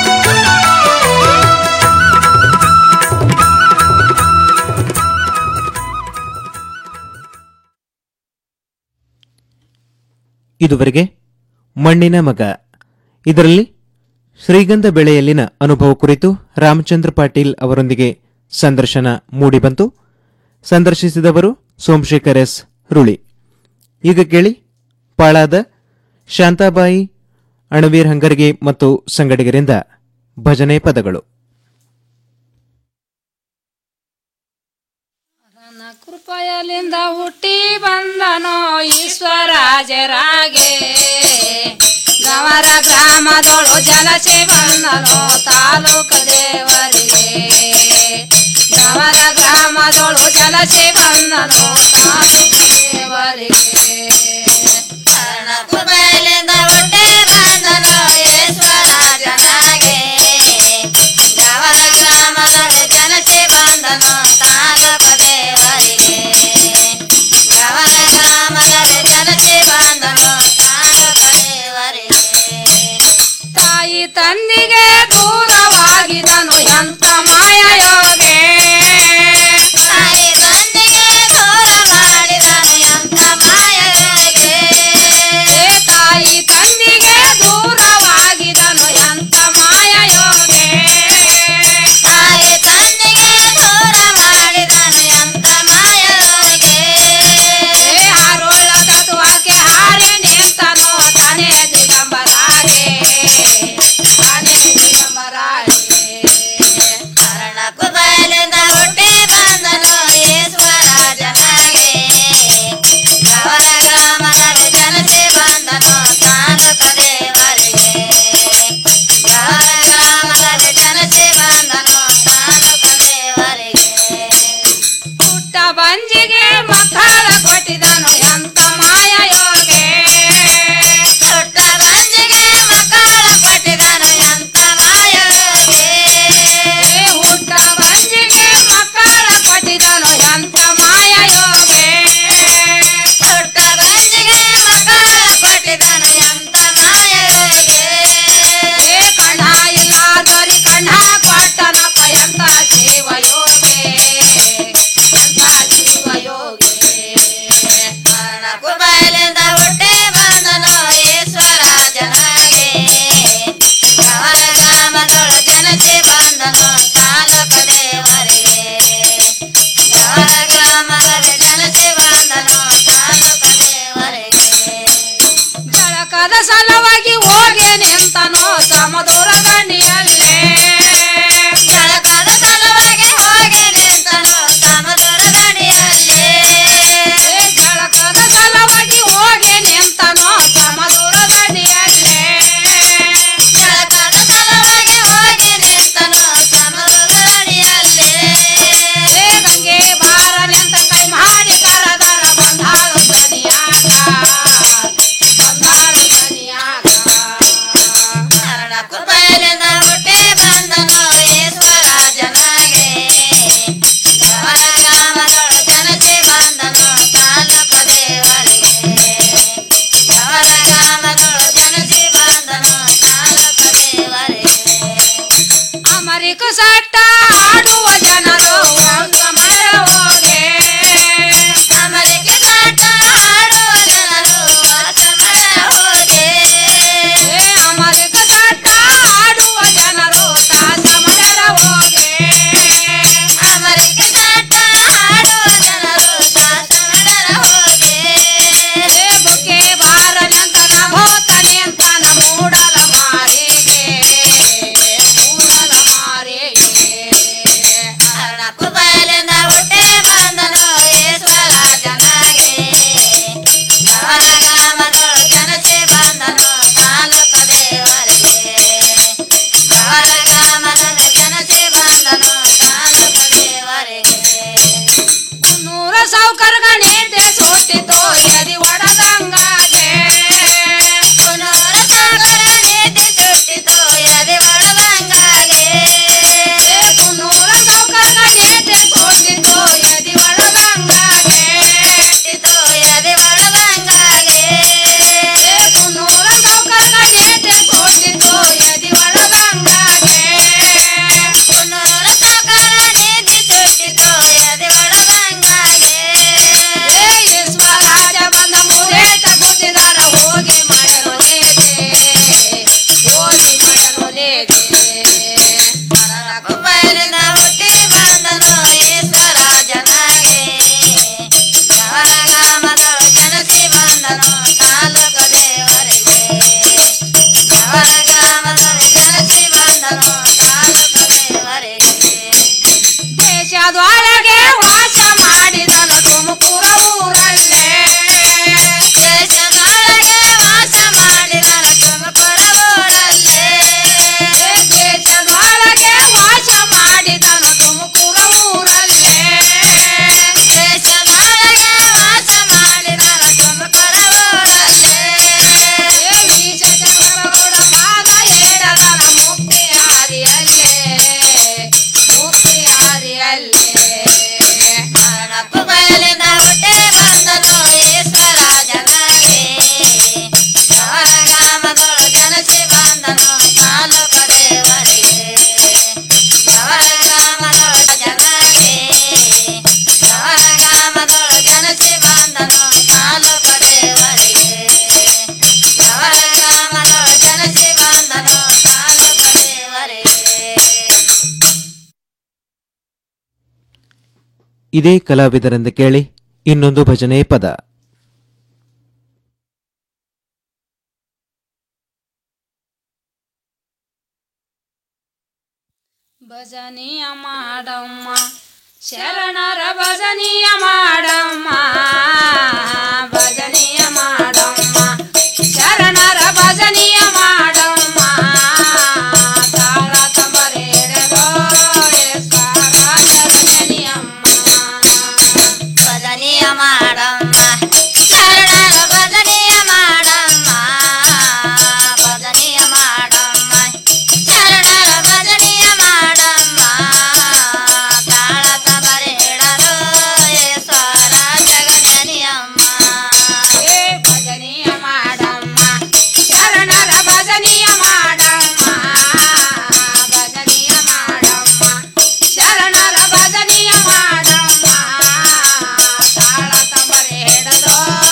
ಇದುವರೆಗೆ ಮಣ್ಣಿನ ಮಗ ಇದರಲ್ಲಿ ಶ್ರೀಗಂಧ ಬೆಳೆಯಲ್ಲಿನ ಅನುಭವ ಕುರಿತು ರಾಮಚಂದ್ರ ಪಾಟೀಲ್ ಅವರೊಂದಿಗೆ ಸಂದರ್ಶನ ಮೂಡಿಬಂತು ಸಂದರ್ಶಿಸಿದವರು ಸೋಮಶೇಖರ್ ಎಸ್ ರುಳಿ ಈಗ ಕೇಳಿ ಪಾಳಾದ ಶಾಂತಾಬಾಯಿ ಅಣವೀರ್ ಹಂಗರ್ಗೆ ಮತ್ತು ಸಂಗಡಿಗರಿಂದ ಭಜನೆ ಪದಗಳು ಕೃಪಯಲಿಂದ ಹುಟ್ಟಿ ಬಂದನೋ ಈಶ್ವರಾಜರಾಗೆ ಗವರ ಗ್ರಾಮದೊಳು ಜಲಸಿ ಬಂದನೋ ತಾಲೂಕು ದೇವರಿಗೆ ಗವರ ಗ್ರಾಮದೊಳು ಜಲಸಿ ಬಂದನೋ ತಾಲೂಕು ದೇವರಿಗೆ ಕೃಪೆಯಿಂದ ಹುಟ್ಟಿ ಬಂದನು ಈಶ್ವರಾಜನಾಗೆ ಗವರ ಗ್ರಾಮದೊಳು ಜನಸಿ ಬಂದನು ತಾಲೂಕು ದೇವರಿಗೆ ಗವರ ಗ್ರಾಮದಲ್ಲಿ ಜನಸಿ ಬಂದನು ತಾಲೂಕು ದೇವರಿಗೆ ತಾಯಿ ತಂದಿಗೆ ದೂರವಾಗಿದನು ಎಂತ ಮಾಯ ಯೋಗೆ ತಾಯಿ ತಂದೆಗೆ ದೂರ ಮಾಡಿದನು ಎಂತ ಮಾಯಗಳಿಗೆ ತಾಯಿ ತಂದಿಗೆ ದೂರವಾಗಿದನು ಎಂತ ಮಾಯ ಯೋಗೆ ತಾಯಿ ತಂದೆಗೆ ದೂರ ಮಾಡಿದನು ಎಂತ ಮಾಯಗಳಿಗೆ ಹಾರೋಳ ತತ್ವಕ್ಕೆ ಹಾರಿ ನಿಂತನು ತಾನೇ ದಿಗಂಬರಾಗೆ ತಾನೇ ದಿಗಂಬರಾಗೆ ಕರ್ಣಕ್ಕೂ ಬಯಲಿಂದ ಹುಟ್ಟಿ ಬಂದನು ಈಶ್ವರಾಜನಾಗೆ ಗವರ ಗ್ರಾಮದಲ್ಲಿ ಜನಸಿ ಬಂದನು ತಾಲೂಕು ದೇವರಿಗೆ ಗವರ ಗ್ರಾಮದಲ್ಲಿ ಜನಸಿ ಬಂದನು ತಾಲೂಕು ದೇವರಿಗೆ ಪುಟ್ಟ ಬಂಜಿಗೆ ಮಕ್ಕಳ ಕೊಟ್ಟಿದನು ಎಂತ ಮಾಯ ಯೋಗೆ ಪುಟ್ಟ ಬಂಜಿಗೆ ಮಕ್ಕಳ ಕೊಟ್ಟಿದನು ಎಂತ ಮಾಯಗಳಿಗೆ ಹುಟ್ಟ ಬಂಜಿಗೆ ಮಕ್ಕಳ ಕೊಟ್ಟಿದನು ಎಂತ ಮಾಯ ಯೋಗೆ ಪುಟ್ಟ ಬಂಜಿಗೆ ಮಕ್ಕಳ ಕೊಟ್ಟಿದನು ಎಂತ ಮಾಯಗಳಿಗೆ ಕಣ್ಣ ಇಲ್ಲಾದರಿ ಕಣ್ಣ ಕೊಟ್ಟನಪ್ಪ ಎಂತ ಜೀವ ಯೋಗೆ ಎಂತ ಜೀವ ಯೋಗೆ ಕುಬೈಲಿಂದ ಹುಟ್ಟಿ ಬಂದನು ಈಶ್ವರಾಜನಾಗೆ ಗವರ ಗ್ರಾಮದೊಳು ಜನಸಿ ಬಂದನು ತಾಲೂಕು ದೇವರಿಗೆ ಗವರ ಗ್ರಾಮದಲ್ಲಿ ಜನಸಿ ಬಂದನು ತಾಲೂಕು ದೇವರಿಗೆ ಜಳಕದ ಸಲುವಾಗಿ ಹೋಗಿ ನಿಂತನು ಸಮದೂರ ದಂಡಿಯಲ್ಲೇ ಜಳಕದ ಸಲುವಾಗಿ ಹೋಗಿ ನಿಂತನು ಸಮುದ್ರ ದಡಿಯಲ್ಲಿ ಜಳಕದ ಸಲುವಾಗಿ ಹೋಗಿ ನಿಂತನು ಸಮದೂರ ದಂಡಿಯಲ್ಲೇ ಜಳಕದ ಸಲುವಾಗಿ ಹೋಗಿ ನಿಂತನು ಸಮುದ್ರ ದಡಿಯಲ್ಲಿ ಗಂಗೆ ಬಾರ ನಿಂತ ಕೈ ಮಾಡಿ ಕರದರ ಬಂದಾಳು ದನಿಯಾಗ ಬಂದಾಳು ದನಿಯಾಗ ಇದೇ ಕಲಾವಿದರಿಂದ ಕೇಳಿ ಇನ್ನೊಂದು ಭಜನೆ ಪದ ಭಜನಿಯ ಮಾಡಮ್ಮ ಶರಣರ ಭಜನಿಯ ಮಾಡಮ್ಮ ಭಜನಿಯ ಮಾಡಮ್ಮ ಶರಣರ ಭಜನಿಯ ಮಾಡಮ್ಮ ತಾಳ ತಂಬರೇಡಲೋ ಭಜನಿಯಮ್ಮ ಭಜನೆಯ ಮಾಡಮ್ಮ ಶರಣರ ಭಜನೆಯ ಮಾಡಮ್ಮ ಭಜನೆಯ ಮಾಡಮ್ಮ ಶರಣರ ಭಜನೆಯ ಮಾಡಮ್ಮ ತಾಳತ ಬರೆಡಲು ಸ್ವರ ಜಗಜನಿಯಮ್ಮ ಏ ಭಜನಿಯ ಮಾಡಮ್ಮ ಶರಣರ ಭಜನಿಯ ಮಾಡಮ್ಮ ಭಜನಿಯ ಮಾಡಮ್ಮ ಶರಣರ ಭಜನಿಯ ಮಾಡಮ್ಮ ತಾಳ ತಂಬರೆ ಹಿಡದೋ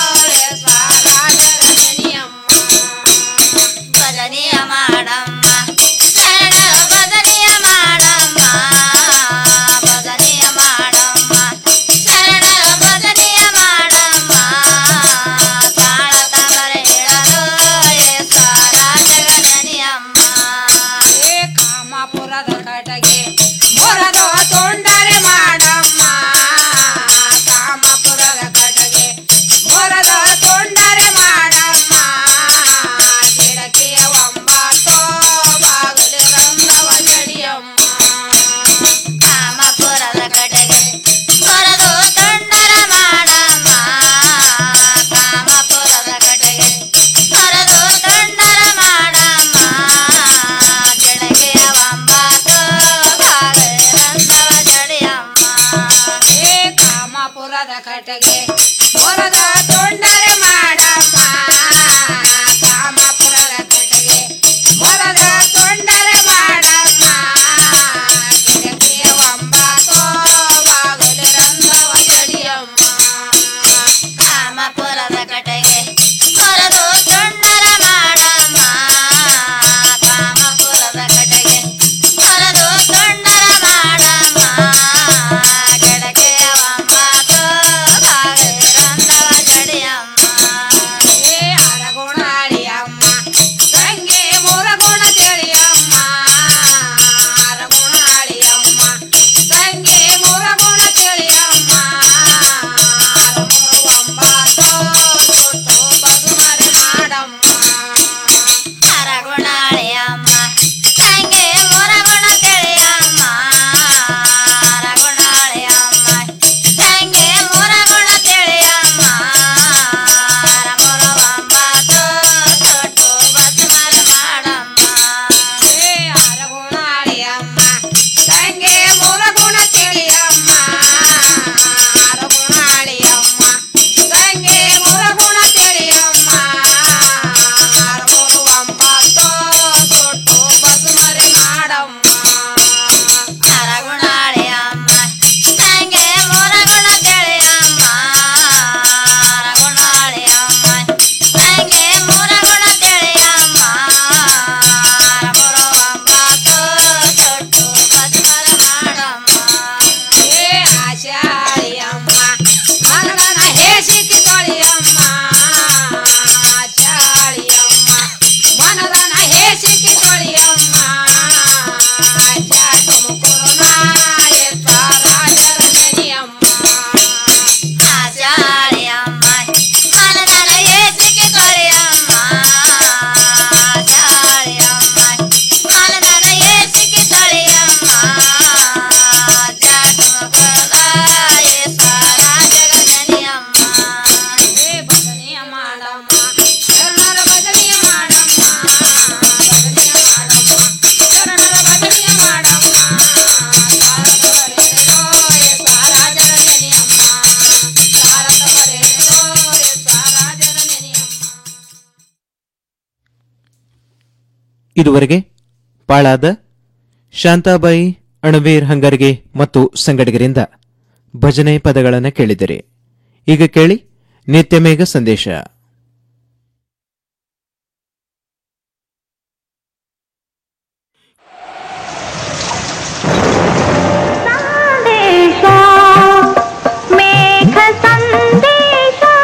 ಜಗಜನಿಯಮ್ಮ ಭಜನೆಯ ಮಾಡಮ್ಮ ಶರಣರ ಭಜನೆಯ ಮಾಡಮ್ಮ ಭಜನೆಯ ಮಾಡಮ್ಮ ಶರಣರ ಭಜನೆಯ ಮಾಡಮ್ಮ ತಾಳತ ಬರೆಡಲು ಸ್ವರ ಜಗಜನಿಯಮ್ಮ ಏ ಕಾಮಪುರದ ಕಟಗೆ ಮೊರದೋ ತೊಂಡರೆ ಮಾಡಮ್ಮ ಕಾಮಪುರದ ಕಟಗೆ ಮೊರದೋ ತೊಂಡರೆ ಮಾಡಮ್ಮ ಗಿಡಕಿಯ ಒಂಬತ್ತೋ ಬಾಗಿಲು ರಂಗವ ಜಡಿಯಮ್ಮ ಕಾಮಪುರದ ಕಡೆಗೆ ಹೊರದು ತೊಂಡರ ಮಾಡಮ್ಮ ಕಾಮಪುರದ ಕಡೆಗೆ ಹೊರದು ತೊಂಡರ ಮಾಡಮ್ಮ ಕೆಳಗೆಯ ಒಂಬತ್ತು ಬಾಗಿಲಂದವ ಜಡಿಯಮ್ಮ ಏ ಕಾಮಪುರದ ಕಟಗೆ ಮೊರದ ತೊಂಡರೆ ಮಾಡಮ್ಮ ಕಾಮಪುರದ ಕಟಗೆ ಮೊರದ ತೊಂಡರೆ ಮಾಡಮ್ಮ ಗಿಡಕಿಯ ಒಂಬತ್ತೋ ಬಾಗಿಲು ರಂಗವ ಜಡಿಯಮ್ಮ ಕಾಮಪುರದ ಕಡೆಗೆ ಹೊರದು ತೊಂಡರ ಮಾಡಮ್ಮ ಕಾಮಪುರದ ಕಡೆಗೆ ಹೊರದು ತೊಂಡರ ಮಾಡಮ್ಮ ಕೆಳಗೆಯ ಒಂಬತ್ತು ಬಾಗಿಲಂದವ ಜಡಿಯಮ್ಮ ಏ ಅರಗುಣಾಳಿಯಮ್ಮ ಗಂಗೆ ಮುರಗುಣ ತಿಳಿಯಮ್ಮ ಅರಗುಣಾಳಿಯಮ್ಮ ಗಂಗೆ ಮುರಗುಣ ತಿಳಿಯಮ್ಮ ಅರಮುರು ಒಂಬತ್ತು ತೊಟ್ಟು ಬದುಮರೆ ಮಾಡಮ್ಮ ಅರಗುಣಾಳಿಯಮ್ಮ ತಂಗೆ ಮೊರಗುಣ ತಿಳಿಯಮ್ಮ ಅರಗುಣಾಳಿಯಮ್ಮ ತಂಗೆ ಮೊರಗುಣ ತಿಳಿಯಮ್ಮ ಅರಮುರು ಒಂಬತ್ತು ತೊಟ್ಟು ಬದುಮರೆ ಮಾಡಮ್ಮ ಏ ಅರಗುಣಾಳಿಯಮ್ಮ ಗಂಗೆ ಮುರಗುಣ ತಿಳಿಯಮ್ಮ ಅರಗುಣಾಳಿಯಮ್ಮ ಗಂಗೆ ಮುರಗುಣ ತಿಳಿಯಮ್ಮ ಅರಮುರು ಒಂಬತ್ತು ತೊಟ್ಟು ಬಸುಮರೆ ಮಾಡಮ್ಮ ಅರಗುಣಾಳಿಯಮ್ಮ ತಂಗೆ ಮೊರಗುಣ ತಿಳಿಯಮ್ಮ ಅರಗುಣಾಳಿಯಮ್ಮ ತಂಗೆ ಮೊರಗುಣ ತಿಳಿಯಮ್ಮ ಅರಮುರು ಒಂಬತ್ತು ತೊಟ್ಟು ಬದುಮರೆ ಮಾಡಮ್ಮ ಏ ಆಚಾರ್ಯಮ್ಮ ಮನದನ ಹೇಸಿಕಿ ತೊಳಿಯಮ್ಮ ಆಚಾರ್ಯಮ್ಮ ಮನದನ ಹೇಸಿಕಿ ತೊಳಿಯಮ್ಮ ಚಾಟು ಮುಕುರುನಾಯ ರಾಜರ ಜನಿಯಮ್ಮ ಆಚಾರ್ಯಮ್ಮ ಮನದನ ಏಸಿಕೆ ತೊಳೆಯಮ್ಮ ಆಚಾರ್ಯಮ್ಮ ಮನದನ ಏಸಿಕೆ ತೊಳೆಯಮ್ಮ ಚಾಟುಮುಖದಾಯ ಸ್ವರ ಜಗಜನಿಯಮ್ಮ ಏ ಭಜನೆಯ ಮಾಡಮ್ಮ ಶರಣರ ಭಜನೆಯ ಮಾಡಮ್ಮ ಭಜನೆಯ ಮಾಡಮ್ಮ ಶರಣರ ಭಜನೆಯ ಮಾಡಮ್ಮ ಭಾರತ ಬರೆದೋ ಏ ರಾಜರ ನೆನೆಯಮ್ಮ ಭಾರತ ಬರೆದೋ ಏ ರಾಜರ ನೆನೆಯಮ್ಮ ಇದುವರೆಗೆ ಪಾಳಾದ ಶಾಂತಾಬಾಯಿ ಅಣವೀರ್ ಹಂಗರ್ಗೆ ಮತ್ತು ಸಂಗಡಿಗರಿಂದ ಭಜನೆ ಪದಗಳನ್ನು ಕೇಳಿದಿರಿ ಈಗ ಕೇಳಿ ನಿತ್ಯಮೇಘ ಸಂದೇಶ